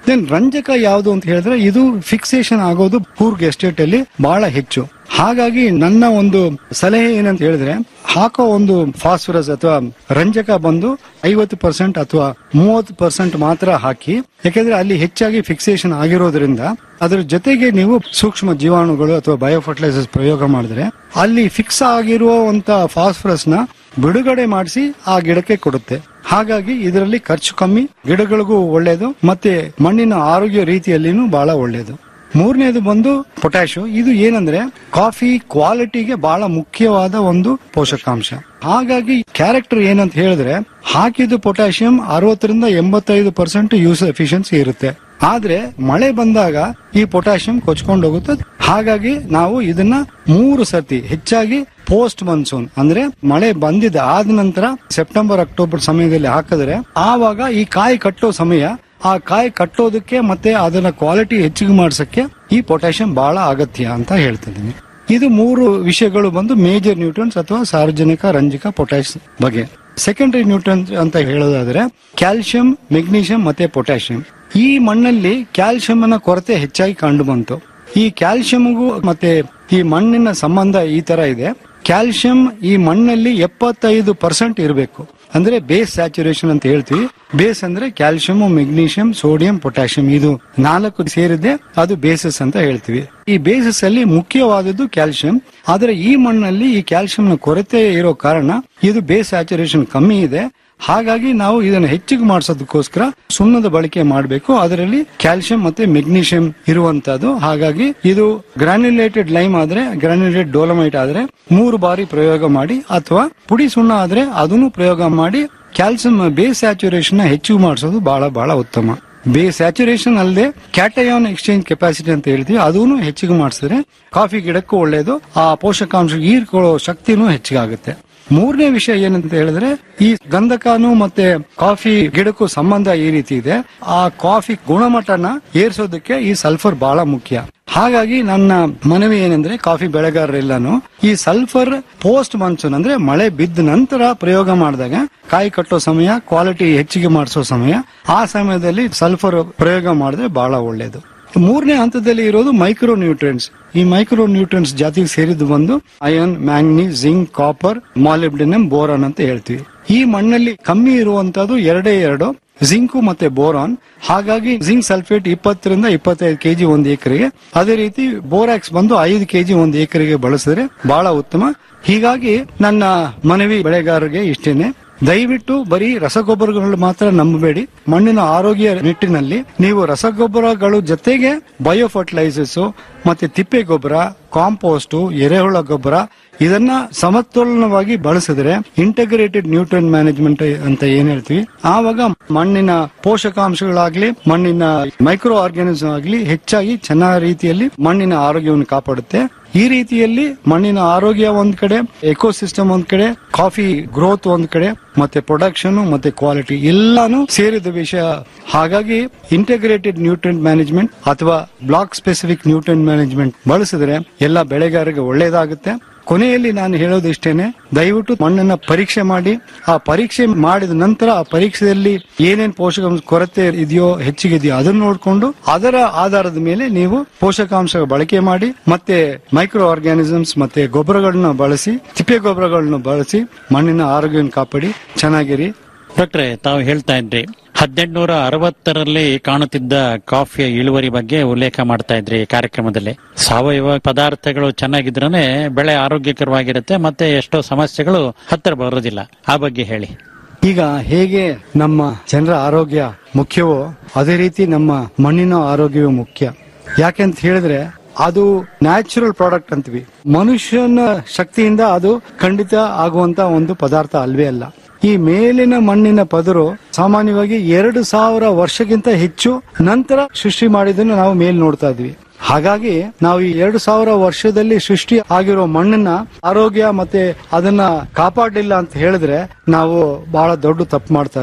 S7: ದೆನ್ ರಂಜಕ ಯಾವುದು ಅಂತ ಹೇಳಿದ್ರೆ ಇದು ಫಿಕ್ಸೇಷನ್ ಆಗೋದು ಕೂರ್ಗ್ ಎಸ್ಟೇಟ್ ಅಲ್ಲಿ ಬಹಳ ಹೆಚ್ಚು ಹಾಗಾಗಿ ನನ್ನ ಒಂದು ಸಲಹೆ ಏನಂತ ಹೇಳಿದ್ರೆ ಹಾಕೋ ಒಂದು ಫಾಸ್ಫರಸ್ ಅಥವಾ ರಂಜಕ ಬಂದು ಐವತ್ತು ಪರ್ಸೆಂಟ್ ಅಥವಾ ಮೂವತ್ತು ಪರ್ಸೆಂಟ್ ಮಾತ್ರ ಹಾಕಿ ಯಾಕಂದ್ರೆ ಅಲ್ಲಿ ಹೆಚ್ಚಾಗಿ ಫಿಕ್ಸೇಷನ್ ಆಗಿರೋದ್ರಿಂದ ಅದ್ರ ಜೊತೆಗೆ ನೀವು ಸೂಕ್ಷ್ಮ ಜೀವಾಣುಗಳು ಅಥವಾ ಬಯೋಫರ್ಟಿಲೈಸರ್ಸ್ ಪ್ರಯೋಗ ಮಾಡಿದ್ರೆ ಅಲ್ಲಿ ಫಿಕ್ಸ್ ಆಗಿರುವಂತ ಫಾಸ್ಫರಸ್ ನ ಬಿಡುಗಡೆ ಮಾಡಿಸಿ ಆ ಗಿಡಕ್ಕೆ ಕೊಡುತ್ತೆ ಹಾಗಾಗಿ ಇದರಲ್ಲಿ ಖರ್ಚು ಕಮ್ಮಿ ಗಿಡಗಳಿಗೂ ಒಳ್ಳೇದು ಮತ್ತೆ ಮಣ್ಣಿನ ಆರೋಗ್ಯ ರೀತಿಯಲ್ಲಿನೂ ಬಹಳ ಒಳ್ಳೇದು ಮೂರನೇದು ಬಂದು ಪೊಟ್ಯಾಶು ಇದು ಏನಂದ್ರೆ ಕಾಫಿ ಕ್ವಾಲಿಟಿಗೆ ಬಹಳ ಮುಖ್ಯವಾದ ಒಂದು ಪೋಷಕಾಂಶ ಹಾಗಾಗಿ ಕ್ಯಾರೆಕ್ಟರ್ ಏನಂತ ಹೇಳಿದ್ರೆ ಹಾಕಿದ ಪೊಟ್ಯಾಷಿಯಂ ಅರವತ್ತರಿಂದ ಎಂಬತ್ತೈದು ಪರ್ಸೆಂಟ್ ಯೂಸ್ ಎಫಿಷಿಯನ್ಸಿ ಇರುತ್ತೆ ಆದ್ರೆ ಮಳೆ ಬಂದಾಗ ಈ ಪೊಟ್ಯಾಷಿಯಂ ಕೊಚ್ಕೊಂಡು ಹೋಗುತ್ತೆ ಹಾಗಾಗಿ ನಾವು ಇದನ್ನ ಮೂರು ಸರ್ತಿ ಹೆಚ್ಚಾಗಿ ಪೋಸ್ಟ್ ಮನ್ಸೂನ್ ಅಂದ್ರೆ ಮಳೆ ಬಂದಿದ್ದ ಆದ ನಂತರ ಸೆಪ್ಟೆಂಬರ್ ಅಕ್ಟೋಬರ್ ಸಮಯದಲ್ಲಿ ಹಾಕಿದ್ರೆ ಆವಾಗ ಈ ಕಾಯಿ ಕಟ್ಟೋ ಸಮಯ ಆ ಕಾಯಿ ಕಟ್ಟೋದಕ್ಕೆ ಮತ್ತೆ ಅದನ್ನ ಕ್ವಾಲಿಟಿ ಹೆಚ್ಚಿಗೆ ಮಾಡ್ಸಕ್ಕೆ ಈ ಪೊಟ್ಯಾಷಿಯಂ ಬಹಳ ಅಗತ್ಯ ಅಂತ ಹೇಳ್ತಿದ್ದೀನಿ ಇದು ಮೂರು ವಿಷಯಗಳು ಬಂದು ಮೇಜರ್ ನ್ಯೂಟ್ರನ್ಸ್ ಅಥವಾ ಸಾರ್ವಜನಿಕ ರಂಜಕ ಪೊಟ್ಯಾಶ್ ಬಗ್ಗೆ ಸೆಕೆಂಡರಿ ನ್ಯೂಟ್ರನ್ಸ್ ಅಂತ ಹೇಳೋದಾದ್ರೆ ಕ್ಯಾಲ್ಸಿಯಂ ಮೆಗ್ನೀಷಿಯಂ ಮತ್ತೆ ಪೊಟ್ಯಾಷಿಯಂ ಈ ಮಣ್ಣಲ್ಲಿ ಕ್ಯಾಲ್ಸಿಯಂ ನ ಕೊರತೆ ಹೆಚ್ಚಾಗಿ ಕಂಡು ಬಂತು ಈ ಕ್ಯಾಲ್ಸಿಯಂಗೂ ಮತ್ತೆ ಈ ಮಣ್ಣಿನ ಸಂಬಂಧ ಈ ತರ ಇದೆ ಕ್ಯಾಲ್ಸಿಯಂ ಈ ಮಣ್ಣಲ್ಲಿ ಎಪ್ಪತ್ತೈದು ಪರ್ಸೆಂಟ್ ಇರಬೇಕು ಅಂದ್ರೆ ಬೇಸ್ ಸ್ಯಾಚುರೇಷನ್ ಅಂತ ಹೇಳ್ತೀವಿ ಬೇಸ್ ಅಂದ್ರೆ ಕ್ಯಾಲ್ಸಿಯಂ ಮೆಗ್ನೀಷಿಯಂ ಸೋಡಿಯಂ ಪೊಟ್ಯಾಷಿಯಂ ಇದು ನಾಲ್ಕು ಸೇರಿದೆ ಅದು ಬೇಸಸ್ ಅಂತ ಹೇಳ್ತೀವಿ ಈ ಬೇಸಸ್ ಅಲ್ಲಿ ಮುಖ್ಯವಾದದ್ದು ಕ್ಯಾಲ್ಸಿಯಂ ಆದ್ರೆ ಈ ಮಣ್ಣಲ್ಲಿ ಈ ಕ್ಯಾಲ್ಸಿಯಂ ನ ಕೊರತೆ ಇರೋ ಕಾರಣ ಇದು ಬೇಸ್ ಸ್ಯಾಚುರೇಷನ್ ಕಮ್ಮಿ ಇದೆ ಹಾಗಾಗಿ ನಾವು ಇದನ್ನು ಹೆಚ್ಚಿಗೆ ಮಾಡಿಸೋದಕ್ಕೋಸ್ಕರ ಸುಣ್ಣದ ಬಳಕೆ ಮಾಡಬೇಕು ಅದರಲ್ಲಿ ಕ್ಯಾಲ್ಸಿಯಂ ಮತ್ತೆ ಮೆಗ್ನೀಷಿಯಂ ಇರುವಂತದ್ದು ಹಾಗಾಗಿ ಇದು ಗ್ರಾನ್ಯುಲೇಟೆಡ್ ಲೈಮ್ ಆದ್ರೆ ಗ್ರಾನ್ಯುಲೇಟೆಡ್ ಡೋಲಮೈಟ್ ಆದ್ರೆ ಮೂರು ಬಾರಿ ಪ್ರಯೋಗ ಮಾಡಿ ಅಥವಾ ಪುಡಿ ಸುಣ್ಣ ಆದ್ರೆ ಅದನ್ನು ಪ್ರಯೋಗ ಮಾಡಿ ಕ್ಯಾಲ್ಸಿಯಂ ಬೇಸ್ ಸ್ಯಾಚುರೇಷನ್ ಹೆಚ್ಚಿಗೆ ಮಾಡಿಸೋದು ಬಹಳ ಬಹಳ ಉತ್ತಮ ಬೇ ಸ್ಯಾಚುರೇಷನ್ ಅಲ್ಲದೆ ಕ್ಯಾಟಯಾನ್ ಎಕ್ಸ್ಚೇಂಜ್ ಕೆಪಾಸಿಟಿ ಅಂತ ಹೇಳ್ತೀವಿ ಅದನ್ನು ಹೆಚ್ಚಿಗೆ ಮಾಡಿಸಿದ್ರೆ ಕಾಫಿ ಗಿಡಕ್ಕೂ ಒಳ್ಳೇದು ಆ ಪೋಷಕಾಂಶ ಹೀರ್ಕೊಳ್ಳೋ ಶಕ್ತಿನೂ ಹೆಚ್ಚಿಗಾಗುತ್ತೆ ಮೂರನೇ ವಿಷಯ ಏನಂತ ಹೇಳಿದ್ರೆ ಈ ಗಂಧಕಾನು ಮತ್ತೆ ಕಾಫಿ ಗಿಡಕ್ಕೂ ಸಂಬಂಧ ಈ ರೀತಿ ಇದೆ ಆ ಕಾಫಿ ಗುಣಮಟ್ಟನ ಏರ್ಸೋದಕ್ಕೆ ಈ ಸಲ್ಫರ್ ಬಹಳ ಮುಖ್ಯ ಹಾಗಾಗಿ ನನ್ನ ಮನವಿ ಏನಂದ್ರೆ ಕಾಫಿ ಬೆಳೆಗಾರರೆಲ್ಲಾನು ಈ ಸಲ್ಫರ್ ಪೋಸ್ಟ್ ಮಾನ್ಸೂನ್ ಅಂದ್ರೆ ಮಳೆ ಬಿದ್ದ ನಂತರ ಪ್ರಯೋಗ ಮಾಡಿದಾಗ ಕಾಯಿ ಕಟ್ಟೋ ಸಮಯ ಕ್ವಾಲಿಟಿ ಹೆಚ್ಚಿಗೆ ಮಾಡಿಸೋ ಸಮಯ ಆ ಸಮಯದಲ್ಲಿ ಸಲ್ಫರ್ ಪ್ರಯೋಗ ಮಾಡಿದ್ರೆ ಬಹಳ ಒಳ್ಳೇದು ಮೂರನೇ ಹಂತದಲ್ಲಿ ಇರೋದು ಮೈಕ್ರೋ ನ್ಯೂಟ್ರಿಯೆಂಟ್ಸ್ ಈ ಮೈಕ್ರೋ ನ್ಯೂಟ್ರಿಯೆಂಟ್ಸ್ ಜಾತಿಗೆ ಸೇರಿದ್ದು ಬಂದು iron manganese zinc copper molybdenum boron ಅಂತ ಹೇಳ್ತೀವಿ ಈ ಮಣ್ಣಲ್ಲಿ ಕಮ್ಮಿ ಇರುವಂತದ್ದು ಎರಡೇ ಎರಡು ಜಿಂಕು ಮತ್ತೆ ಬೋರಾನ್ ಹಾಗಾಗಿ ಜಿಂಕ್ ಸಲ್ಫೇಟ್ ಇಪ್ಪತ್ತರಿಂದ ಇಪ್ಪತ್ತೈದು ಕೆಜಿ ಒಂದು ಎಕರೆಗೆ ಅದೇ ರೀತಿ ಬೋರಾಕ್ಸ್ ಬಂದು ಐದು ಕೆಜಿ ಒಂದು ಎಕರೆಗೆ ಬಳಸಿದ್ರೆ ಬಹಳ ಉತ್ತಮ ಹೀಗಾಗಿ ನನ್ನ ಮನವಿ ಬೆಳೆಗಾರರಿಗೆ ಇಷ್ಟೇನೆ ದಯವಿಟ್ಟು ಬರೀ ರಸಗೊಬ್ಬರಗಳು ಮಾತ್ರ ನಂಬಬೇಡಿ ಮಣ್ಣಿನ ಆರೋಗ್ಯ ನಿಟ್ಟಿನಲ್ಲಿ ನೀವು ರಸಗೊಬ್ಬರಗಳು ಜೊತೆಗೆ ಬಯೋ ಫರ್ಟಿಲೈಸರ್ಸ್ ಮತ್ತೆ ತಿಪ್ಪೆ ಗೊಬ್ಬರ ಕಾಂಪೋಸ್ಟ್ ಎರೆಹುಳ ಗೊಬ್ಬರ ಇದನ್ನ ಸಮತೋಲನವಾಗಿ ಬಳಸಿದ್ರೆ ಇಂಟಗ್ರೇಟೆಡ್ ನ್ಯೂಟ್ರಿಯನ್ ಮ್ಯಾನೇಜ್ಮೆಂಟ್ ಅಂತ ಏನ್ ಹೇಳ್ತೀವಿ ಆವಾಗ ಮಣ್ಣಿನ ಪೋಷಕಾಂಶಗಳಾಗ್ಲಿ ಮಣ್ಣಿನ ಮೈಕ್ರೋ ಆರ್ಗ್ಯಾನಿಸಮ್ ಆಗ್ಲಿ ಹೆಚ್ಚಾಗಿ ಚೆನ್ನಾದ ರೀತಿಯಲ್ಲಿ ಮಣ್ಣಿನ ಆರೋಗ್ಯವನ್ನು ಕಾಪಾಡುತ್ತೆ ಈ ರೀತಿಯಲ್ಲಿ ಮಣ್ಣಿನ ಆರೋಗ್ಯ ಒಂದ್ ಕಡೆ ಎಕೋಸಿಸ್ಟಮ್ ಒಂದ್ ಕಡೆ ಕಾಫಿ ಗ್ರೋತ್ ಒಂದ್ ಕಡೆ ಮತ್ತೆ ಪ್ರೊಡಕ್ಷನ್ ಮತ್ತೆ ಕ್ವಾಲಿಟಿ ಎಲ್ಲಾನು ಸೇರಿದ ವಿಷಯ ಹಾಗಾಗಿ ಇಂಟಗ್ರೇಟೆಡ್ ನ್ಯೂಟ್ರಿಯೆಂಟ್ ಮ್ಯಾನೇಜ್ಮೆಂಟ್ ಅಥವಾ ಬ್ಲಾಕ್ ಸ್ಪೆಸಿಫಿಕ್ ನ್ಯೂಟ್ರಿಯೆಂಟ್ ಮ್ಯಾನೇಜ್ಮೆಂಟ್ ಬಳಸಿದ್ರೆ ಎಲ್ಲ ಬೆಳೆಗಾರರಿಗೆ ಒಳ್ಳೇದಾಗುತ್ತೆ ಕೊನೆಯಲ್ಲಿ ನಾನು ಹೇಳೋದು ಇಷ್ಟೇನೆ ದಯವಿಟ್ಟು ಮಣ್ಣನ್ನ ಪರೀಕ್ಷೆ ಮಾಡಿ ಆ ಪರೀಕ್ಷೆ ಮಾಡಿದ ನಂತರ ಆ ಪರೀಕ್ಷೆಯಲ್ಲಿ ಏನೇನ್ ಪೋಷಕಾಂಶ ಕೊರತೆ ಇದೆಯೋ ಹೆಚ್ಚಿಗಿದೆಯೋ ಅದನ್ನ ನೋಡಿಕೊಂಡು ಅದರ ಆಧಾರದ ಮೇಲೆ ನೀವು ಪೋಷಕಾಂಶ ಬಳಕೆ ಮಾಡಿ ಮತ್ತೆ ಮೈಕ್ರೋ ಆರ್ಗ್ಯಾನಿಸಮ್ಸ್ ಮತ್ತೆ ಗೊಬ್ಬರಗಳನ್ನ ಬಳಸಿ ತಿಪ್ಪೆ ಗೊಬ್ಬರಗಳನ್ನ ಬಳಸಿ ಮಣ್ಣಿನ ಆರೋಗ್ಯವನ್ನು ಕಾಪಾಡಿ ಚೆನ್ನಾಗಿರಿ
S6: ಡಾಕ್ಟ್ರೆ ತಾವು ಹೇಳ್ತಾ ಇದ್ರಿ ಹದಿನೆಂಟುನೂರ ಅರವತ್ತರಲ್ಲಿ ಕಾಣುತ್ತಿದ್ದ ಕಾಫಿಯ ಇಳುವರಿ ಬಗ್ಗೆ ಉಲ್ಲೇಖ ಮಾಡ್ತಾ ಇದ್ರಿ ಈ ಕಾರ್ಯಕ್ರಮದಲ್ಲಿ ಸಾವಯವ ಪದಾರ್ಥಗಳು ಚೆನ್ನಾಗಿದ್ರನೆ ಬೆಳೆ ಆರೋಗ್ಯಕರವಾಗಿರುತ್ತೆ ಮತ್ತೆ ಎಷ್ಟೋ ಸಮಸ್ಯೆಗಳು ಹತ್ತಿರ ಬರೋದಿಲ್ಲ ಆ ಬಗ್ಗೆ ಹೇಳಿ
S7: ಈಗ ಹೇಗೆ ನಮ್ಮ ಜನರ ಆರೋಗ್ಯ ಮುಖ್ಯವೋ ಅದೇ ರೀತಿ ನಮ್ಮ ಮಣ್ಣಿನ ಆರೋಗ್ಯವೂ ಮುಖ್ಯ ಯಾಕೆಂತ ಹೇಳಿದ್ರೆ ಅದು ನ್ಯಾಚುರಲ್ ಪ್ರಾಡಕ್ಟ್ ಅಂತೀವಿ ಮನುಷ್ಯನ ಶಕ್ತಿಯಿಂದ ಅದು ಖಂಡಿತ ಆಗುವಂತ ಒಂದು ಪದಾರ್ಥ ಅಲ್ವೇ ಅಲ್ಲ ಈ ಮೇಲಿನ ಮಣ್ಣಿನ ಪದರು ಸಾಮಾನ್ಯವಾಗಿ ಎರಡು ಸಾವಿರ ವರ್ಷಕ್ಕಿಂತ ಹೆಚ್ಚು ನಂತರ ಸೃಷ್ಟಿ ಮಾಡಿದ್ದನ್ನು ನಾವು ಮೇಲ್ ನೋಡ್ತಾ ಇದ್ವಿ ಹಾಗಾಗಿ ನಾವು ಈ ಎರಡು ಸಾವಿರ ವರ್ಷದಲ್ಲಿ ಸೃಷ್ಟಿ ಆಗಿರೋ ಮಣ್ಣನ್ನ ಆರೋಗ್ಯ ಮತ್ತೆ ಅದನ್ನ ಕಾಪಾಡಲಿಲ್ಲ ಅಂತ ಹೇಳಿದ್ರೆ ನಾವು ಬಹಳ ದೊಡ್ಡ ತಪ್ಪು ಮಾಡ್ತಾ ಇದ್ವಿ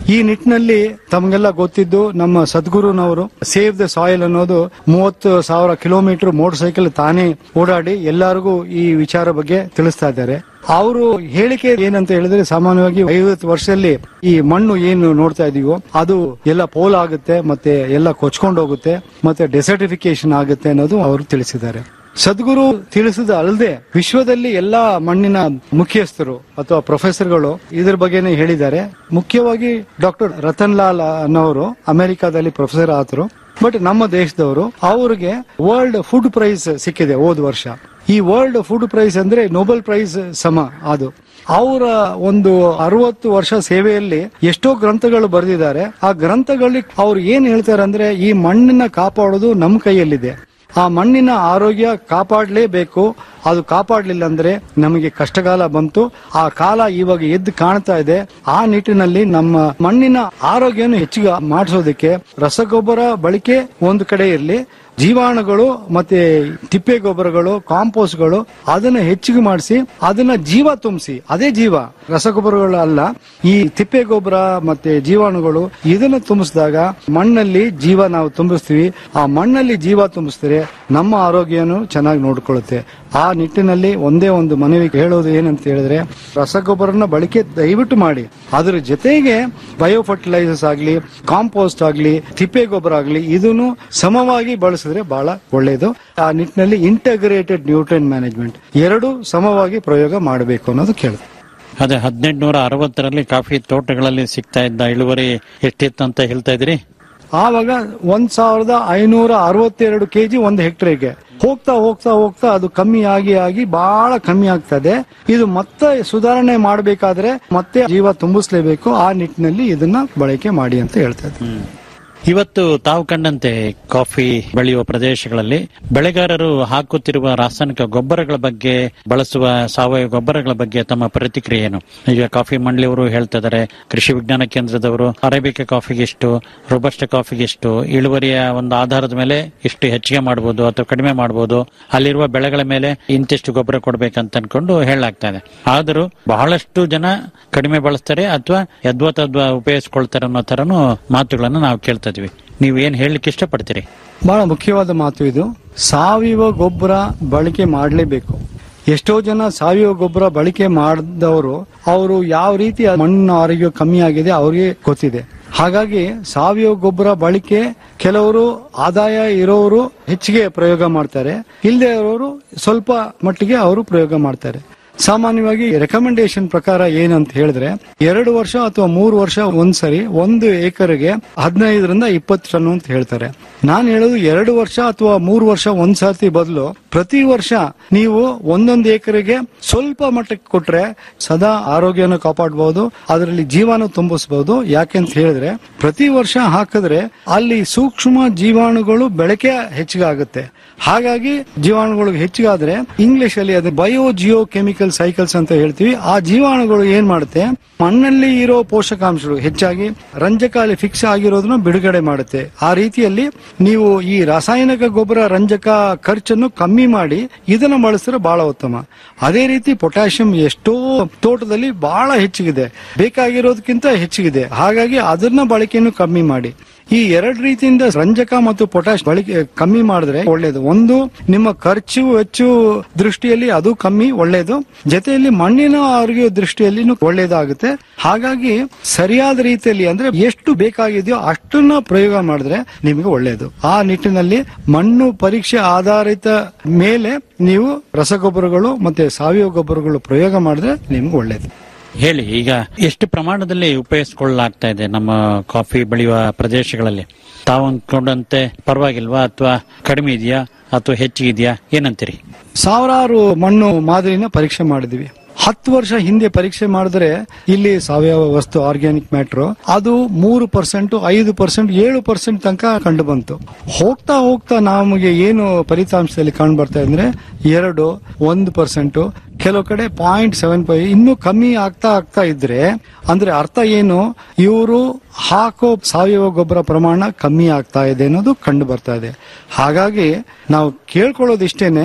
S7: ಈ ನಿಟ್ಟಿನಲ್ಲಿ ತಮಗೆಲ್ಲ ಗೊತ್ತಿದ್ದು ನಮ್ಮ ಸದ್ಗುರುನವರು ಸೇವ್ ದ ಸಾಯಿಲ್ ಅನ್ನೋದು ಮೂವತ್ತು ಸಾವಿರ ಕಿಲೋಮೀಟರ್ ಮೋಟರ್ ಸೈಕಲ್ ತಾನೇ ಓಡಾಡಿ ಎಲ್ಲರಿಗೂ ಈ ವಿಚಾರ ಬಗ್ಗೆ ತಿಳಿಸ್ತಾ ಇದ್ದಾರೆ ಅವರು ಹೇಳಿಕೆ ಏನಂತ ಹೇಳಿದ್ರೆ ಸಾಮಾನ್ಯವಾಗಿ ಐವತ್ತು ವರ್ಷದಲ್ಲಿ ಈ ಮಣ್ಣು ಏನು ನೋಡ್ತಾ ಇದೀವೋ ಅದು ಎಲ್ಲ ಪೋಲ್ ಆಗುತ್ತೆ ಮತ್ತೆ ಎಲ್ಲ ಕೊಚ್ಕೊಂಡು ಹೋಗುತ್ತೆ ಮತ್ತೆ ಡೆಸರ್ಟಿಫಿಕೇಶನ್ ಆಗುತ್ತೆ ಅನ್ನೋದು ಅವರು ತಿಳಿಸಿದ್ದಾರೆ ಸದ್ಗುರು ತಿಳಿಸಿದ ಅಲ್ಲದೆ ವಿಶ್ವದಲ್ಲಿ ಎಲ್ಲಾ ಮಣ್ಣಿನ ಮುಖ್ಯಸ್ಥರು ಅಥವಾ ಪ್ರೊಫೆಸರ್ಗಳು ಇದ್ರ ಬಗ್ಗೆನೇ ಹೇಳಿದ್ದಾರೆ ಮುಖ್ಯವಾಗಿ ಡಾಕ್ಟರ್ ರತನ್ ಲಾಲ್ ಅನ್ನೋರು ಅಮೆರಿಕಾದಲ್ಲಿ ಪ್ರೊಫೆಸರ್ ಆತರು ಬಟ್ ನಮ್ಮ ದೇಶದವರು ಅವ್ರಿಗೆ ವರ್ಲ್ಡ್ ಫುಡ್ ಪ್ರೈಸ್ ಸಿಕ್ಕಿದೆ ಹೋದ ವರ್ಷ ಈ ವರ್ಲ್ಡ್ ಫುಡ್ ಪ್ರೈಸ್ ಅಂದ್ರೆ ನೊಬೆಲ್ ಪ್ರೈಸ್ ಸಮ ಅದು ಅವರ ಒಂದು ಅರವತ್ತು ವರ್ಷ ಸೇವೆಯಲ್ಲಿ ಎಷ್ಟೋ ಗ್ರಂಥಗಳು ಬರೆದಿದ್ದಾರೆ ಆ ಗ್ರಂಥಗಳಲ್ಲಿ ಅವ್ರು ಏನ್ ಹೇಳ್ತಾರೆ ಅಂದ್ರೆ ಈ ಮಣ್ಣನ್ನ ಕಾಪಾಡೋದು ನಮ್ಮ ಕೈಯಲ್ಲಿದೆ ಆ ಮಣ್ಣಿನ ಆರೋಗ್ಯ ಕಾಪಾಡಲೇಬೇಕು ಅದು ಕಾಪಾಡಲಿಲ್ಲ ಅಂದ್ರೆ ನಮಗೆ ಕಷ್ಟಕಾಲ ಬಂತು ಆ ಕಾಲ ಇವಾಗ ಎದ್ದು ಕಾಣ್ತಾ ಇದೆ ಆ ನಿಟ್ಟಿನಲ್ಲಿ ನಮ್ಮ ಮಣ್ಣಿನ ಆರೋಗ್ಯವನ್ನು ಹೆಚ್ಚಿಗೆ ಮಾಡಿಸೋದಕ್ಕೆ ರಸಗೊಬ್ಬರ ಬಳಕೆ ಒಂದು ಕಡೆ ಇರಲಿ ಜೀವಾಣುಗಳು ಮತ್ತೆ ತಿಪ್ಪೆ ಗೊಬ್ಬರಗಳು ಕಾಂಪೋಸ್ಟ್ಗಳು ಅದನ್ನ ಹೆಚ್ಚಿಗೆ ಮಾಡಿಸಿ ಅದನ್ನ ಜೀವ ತುಂಬಿಸಿ ಅದೇ ಜೀವ ರಸಗೊಬ್ಬರಗಳು ಅಲ್ಲ ಈ ತಿಪ್ಪೆ ಗೊಬ್ಬರ ಮತ್ತೆ ಜೀವಾಣುಗಳು ಇದನ್ನ ತುಂಬಿಸಿದಾಗ ಮಣ್ಣಲ್ಲಿ ಜೀವ ನಾವು ತುಂಬಿಸ್ತೀವಿ ಆ ಮಣ್ಣಲ್ಲಿ ಜೀವ ತುಂಬಿಸಿದ್ರೆ ನಮ್ಮ ಆರೋಗ್ಯನು ಚೆನ್ನಾಗಿ ನೋಡ್ಕೊಳ್ಳುತ್ತೆ ಆ ನಿಟ್ಟಿನಲ್ಲಿ ಒಂದೇ ಒಂದು ಮನವಿ ಹೇಳೋದು ಏನಂತ ಹೇಳಿದ್ರೆ ರಸಗೊಬ್ಬರನ ಬಳಕೆ ದಯವಿಟ್ಟು ಮಾಡಿ ಅದರ ಜೊತೆಗೆ ಬಯೋ ಫರ್ಟಿಲೈಸರ್ಸ್ ಆಗ್ಲಿ ಕಾಂಪೋಸ್ಟ್ ಆಗ್ಲಿ ತಿಪ್ಪೆ ಗೊಬ್ಬರ ಆಗ್ಲಿ ಇದನ್ನು ಸಮವಾಗಿ ಬಳಸಿದ್ರೆ ಬಹಳ ಒಳ್ಳೆಯದು ಆ ನಿಟ್ಟಿನಲ್ಲಿ ಇಂಟಗ್ರೇಟೆಡ್ ನ್ಯೂಟ್ರಿಯನ್ ಮ್ಯಾನೇಜ್ಮೆಂಟ್ ಎರಡು ಸಮವಾಗಿ ಪ್ರಯೋಗ ಮಾಡಬೇಕು ಅನ್ನೋದು ಕೇಳಿದೆ
S6: ಅದೇ ಹದಿನೆಂಟುನೂರ ಅರವತ್ತರಲ್ಲಿ ಕಾಫಿ ತೋಟಗಳಲ್ಲಿ ಸಿಗ್ತಾ ಇದ್ದ ಇಳುವರಿ ಎಷ್ಟಿತ್ತು ಅಂತ ಹೇಳ್ತಾ ಇದ್ರಿ
S7: ಆವಾಗ ಒಂದ್ ಸಾವಿರದ ಐನೂರ ಅರವತ್ತೆರಡು ಕೆಜಿ ಒಂದು ಹೆಕ್ಟೇರ್ಗೆ ಹೋಗ್ತಾ ಹೋಗ್ತಾ ಹೋಗ್ತಾ ಅದು ಕಮ್ಮಿ ಆಗಿ ಆಗಿ ಬಹಳ ಕಮ್ಮಿ ಆಗ್ತದೆ ಇದು ಮತ್ತೆ ಸುಧಾರಣೆ ಮಾಡಬೇಕಾದ್ರೆ ಮತ್ತೆ ಜೀವ ತುಂಬಿಸ್ಲೇಬೇಕು ಆ ನಿಟ್ಟಿನಲ್ಲಿ ಇದನ್ನ ಬಳಕೆ ಮಾಡಿ ಅಂತ ಹೇಳ್ತಾ ಇದ್ದೀನಿ
S6: ಇವತ್ತು ತಾವು ಕಂಡಂತೆ ಕಾಫಿ ಬೆಳೆಯುವ ಪ್ರದೇಶಗಳಲ್ಲಿ ಬೆಳೆಗಾರರು ಹಾಕುತ್ತಿರುವ ರಾಸಾಯನಿಕ ಗೊಬ್ಬರಗಳ ಬಗ್ಗೆ ಬಳಸುವ ಸಾವಯವ ಗೊಬ್ಬರಗಳ ಬಗ್ಗೆ ತಮ್ಮ ಪ್ರತಿಕ್ರಿಯೆ ಏನು ಈಗ ಕಾಫಿ ಮಂಡಳಿಯವರು ಹೇಳ್ತಾ ಇದ್ದಾರೆ ಕೃಷಿ ವಿಜ್ಞಾನ ಕೇಂದ್ರದವರು ಅರೇಬಿಕ ಕಾಫಿಗೆ ಎಷ್ಟು ರೋಬಸ್ಟ ಕಾಫಿಗೆ ಎಷ್ಟು ಇಳುವರಿಯ ಒಂದು ಆಧಾರದ ಮೇಲೆ ಇಷ್ಟು ಹೆಚ್ಚಿಗೆ ಮಾಡಬಹುದು ಅಥವಾ ಕಡಿಮೆ ಮಾಡಬಹುದು ಅಲ್ಲಿರುವ ಬೆಳೆಗಳ ಮೇಲೆ ಇಂತಿಷ್ಟು ಗೊಬ್ಬರ ಕೊಡ್ಬೇಕಂತ ಅನ್ಕೊಂಡು ಹೇಳಲಾಗ್ತಾ ಇದೆ ಆದರೂ ಬಹಳಷ್ಟು ಜನ ಕಡಿಮೆ ಬಳಸ್ತಾರೆ ಅಥವಾ ಯದ್ವಾ ತದ್ವಾ ಉಪಯೋಗಿಸ್ಕೊಳ್ತಾರೆ ಅನ್ನೋ ತರನು ಮಾತುಗಳನ್ನು ನಾವು ಕೇಳ್ತಾ ಇದೀವಿ ನೀವು ಏನ್ ಹೇಳಲಿಕ್ಕೆ ಇಷ್ಟಪಡ್ತೀರಿ
S7: ಬಹಳ ಮುಖ್ಯವಾದ ಮಾತು ಇದು ಸಾವಯವ ಗೊಬ್ಬರ ಬಳಕೆ ಮಾಡಲೇಬೇಕು ಎಷ್ಟೋ ಜನ ಸಾವಯವ ಗೊಬ್ಬರ ಬಳಕೆ ಮಾಡಿದವರು ಅವರು ಯಾವ ರೀತಿ ಮಣ್ಣಿನ ಆರೋಗ್ಯ ಕಮ್ಮಿ ಆಗಿದೆ ಅವ್ರಿಗೆ ಗೊತ್ತಿದೆ ಹಾಗಾಗಿ ಸಾವಯವ ಗೊಬ್ಬರ ಬಳಕೆ ಕೆಲವರು ಆದಾಯ ಇರೋರು ಹೆಚ್ಚಿಗೆ ಪ್ರಯೋಗ ಮಾಡ್ತಾರೆ ಇಲ್ಲದೆ ಇರೋರು ಸ್ವಲ್ಪ ಮಟ್ಟಿಗೆ ಅವರು ಪ್ರಯೋಗ ಮಾಡ್ತಾರೆ ಸಾಮಾನ್ಯವಾಗಿ ರೆಕಮೆಂಡೇಶನ್ ಪ್ರಕಾರ ಏನಂತ ಹೇಳಿದ್ರೆ ಎರಡು ವರ್ಷ ಅಥವಾ ಮೂರು ವರ್ಷ ಒಂದ್ಸರಿ ಒಂದು ಏಕರ್ಗೆ ಹದಿನೈದರಿಂದ ಇಪ್ಪತ್ತು ಟನ್ ಅಂತ ಹೇಳ್ತಾರೆ ನಾನು ಹೇಳೋದು ಎರಡು ವರ್ಷ ಅಥವಾ ಮೂರು ವರ್ಷ ಒಂದ್ ಸರ್ತಿ ಬದಲು ಪ್ರತಿ ವರ್ಷ ನೀವು ಒಂದೊಂದು ಏಕರಿಗೆ ಸ್ವಲ್ಪ ಮಟ್ಟಕ್ಕೆ ಕೊಟ್ರೆ ಸದಾ ಆರೋಗ್ಯನ ಕಾಪಾಡಬಹುದು ಅದರಲ್ಲಿ ಜೀವಾಣು ತುಂಬಿಸಬಹುದು ಯಾಕೆಂತ ಹೇಳಿದ್ರೆ ಪ್ರತಿ ವರ್ಷ ಹಾಕಿದ್ರೆ ಅಲ್ಲಿ ಸೂಕ್ಷ್ಮ ಜೀವಾಣುಗಳು ಬೆಳಕೆ ಹೆಚ್ಚಿಗೆ ಆಗುತ್ತೆ ಹಾಗಾಗಿ ಜೀವಾಣುಗಳು ಹೆಚ್ಚಿಗಾದ್ರೆ ಇಂಗ್ಲಿಷ್ ಅಲ್ಲಿ ಅದು ಬಯೋ ಜಿಯೋ ಕೆಮಿಕಲ್ ಸೈಕಲ್ಸ್ ಅಂತ ಹೇಳ್ತೀವಿ ಆ ಜೀವಾಣುಗಳು ಏನ್ ಮಾಡುತ್ತೆ ಮಣ್ಣಲ್ಲಿ ಇರೋ ಪೋಷಕಾಂಶಗಳು ಹೆಚ್ಚಾಗಿ ರಂಜಕ ಅಲ್ಲಿ ಫಿಕ್ಸ್ ಆಗಿರೋದನ್ನ ಬಿಡುಗಡೆ ಮಾಡುತ್ತೆ ಆ ರೀತಿಯಲ್ಲಿ ನೀವು ಈ ರಾಸಾಯನಿಕ ಗೊಬ್ಬರ ರಂಜಕ ಖರ್ಚನ್ನು ಕಮ್ಮಿ ಮಾಡಿ ಇದನ್ನ ಬಳಸಿದ್ರೆ ಬಹಳ ಉತ್ತಮ ಅದೇ ರೀತಿ ಪೊಟ್ಯಾಷಿಯಂ ಎಷ್ಟೋ ತೋಟದಲ್ಲಿ ಬಹಳ ಹೆಚ್ಚಿಗಿದೆ ಬೇಕಾಗಿರೋದಕ್ಕಿಂತ ಹೆಚ್ಚಿಗಿದೆ ಹಾಗಾಗಿ ಅದನ್ನ ಬಳಕೆಯನ್ನು ಕಮ್ಮಿ ಮಾಡಿ ಈ ಎರಡು ರೀತಿಯಿಂದ ರಂಜಕ ಮತ್ತು ಪೊಟ್ಯಾಶ್ ಬಳಕೆ ಕಮ್ಮಿ ಮಾಡಿದ್ರೆ ಒಳ್ಳೇದು ಒಂದು ನಿಮ್ಮ ಖರ್ಚು ವೆಚ್ಚು ದೃಷ್ಟಿಯಲ್ಲಿ ಅದು ಕಮ್ಮಿ ಒಳ್ಳೇದು ಜೊತೆಯಲ್ಲಿ ಮಣ್ಣಿನ ಆರೋಗ್ಯ ದೃಷ್ಟಿಯಲ್ಲಿ ಒಳ್ಳೇದಾಗುತ್ತೆ ಹಾಗಾಗಿ ಸರಿಯಾದ ರೀತಿಯಲ್ಲಿ ಅಂದ್ರೆ ಎಷ್ಟು ಬೇಕಾಗಿದೆಯೋ ಅಷ್ಟನ್ನ ಪ್ರಯೋಗ ಮಾಡಿದ್ರೆ ನಿಮಗೆ ಒಳ್ಳೇದು ಆ ನಿಟ್ಟಿನಲ್ಲಿ ಮಣ್ಣು ಪರೀಕ್ಷೆ ಆಧಾರಿತ ಮೇಲೆ ನೀವು ರಸಗೊಬ್ಬರಗಳು ಮತ್ತೆ ಸಾವಯವ ಗೊಬ್ಬರಗಳು ಪ್ರಯೋಗ ಮಾಡಿದ್ರೆ ನಿಮ್ಗೆ ಒಳ್ಳೇದು
S6: ಹೇಳಿ ಈಗ ಎಷ್ಟು ಪ್ರಮಾಣದಲ್ಲಿ ಉಪಯೋಗಿಸಿಕೊಳ್ಳಲಾಗ್ತಾ ಇದೆ ನಮ್ಮ ಕಾಫಿ ಬೆಳೆಯುವ ಪ್ರದೇಶಗಳಲ್ಲಿ ತಾವು ಅಂದ್ಕೊಂಡಂತೆ ಪರವಾಗಿಲ್ವಾ ಅಥವಾ ಕಡಿಮೆ ಇದೆಯಾ ಅಥವಾ ಹೆಚ್ಚಿಗಿದೆಯಾ ಏನಂತೀರಿ
S7: ಸಾವಿರಾರು ಮಣ್ಣು ಮಾದರಿನ ಪರೀಕ್ಷೆ ಮಾಡಿದ್ವಿ ಹತ್ತು ವರ್ಷ ಹಿಂದೆ ಪರೀಕ್ಷೆ ಮಾಡಿದ್ರೆ ಇಲ್ಲಿ ಸಾವಯವ ವಸ್ತು ಆರ್ಗ್ಯಾನಿಕ್ ಮ್ಯಾಟ್ರು ಅದು ಮೂರು ಪರ್ಸೆಂಟ್ ಐದು ಪರ್ಸೆಂಟ್ ಏಳು ಪರ್ಸೆಂಟ್ ತನಕ ಕಂಡು ಬಂತು ಹೋಗ್ತಾ ಹೋಗ್ತಾ ನಮಗೆ ಏನು ಫಲಿತಾಂಶದಲ್ಲಿ ಕಂಡು ಬರ್ತಾ ಅಂದ್ರೆ ಎರಡು ಒಂದು ಪರ್ಸೆಂಟ್ ಕೆಲವು ಕಡೆ ಪಾಯಿಂಟ್ ಸೆವೆನ್ ಫೈವ್ ಇನ್ನೂ ಕಮ್ಮಿ ಆಗ್ತಾ ಆಗ್ತಾ ಇದ್ರೆ ಅಂದ್ರೆ ಅರ್ಥ ಏನು ಇವರು ಹಾಕೋ ಸಾವಯವ ಗೊಬ್ಬರ ಪ್ರಮಾಣ ಕಮ್ಮಿ ಆಗ್ತಾ ಇದೆ ಅನ್ನೋದು ಕಂಡು ಬರ್ತಾ ಇದೆ ಹಾಗಾಗಿ ನಾವು ಕೇಳ್ಕೊಳ್ಳೋದಿಷ್ಟೇನೆ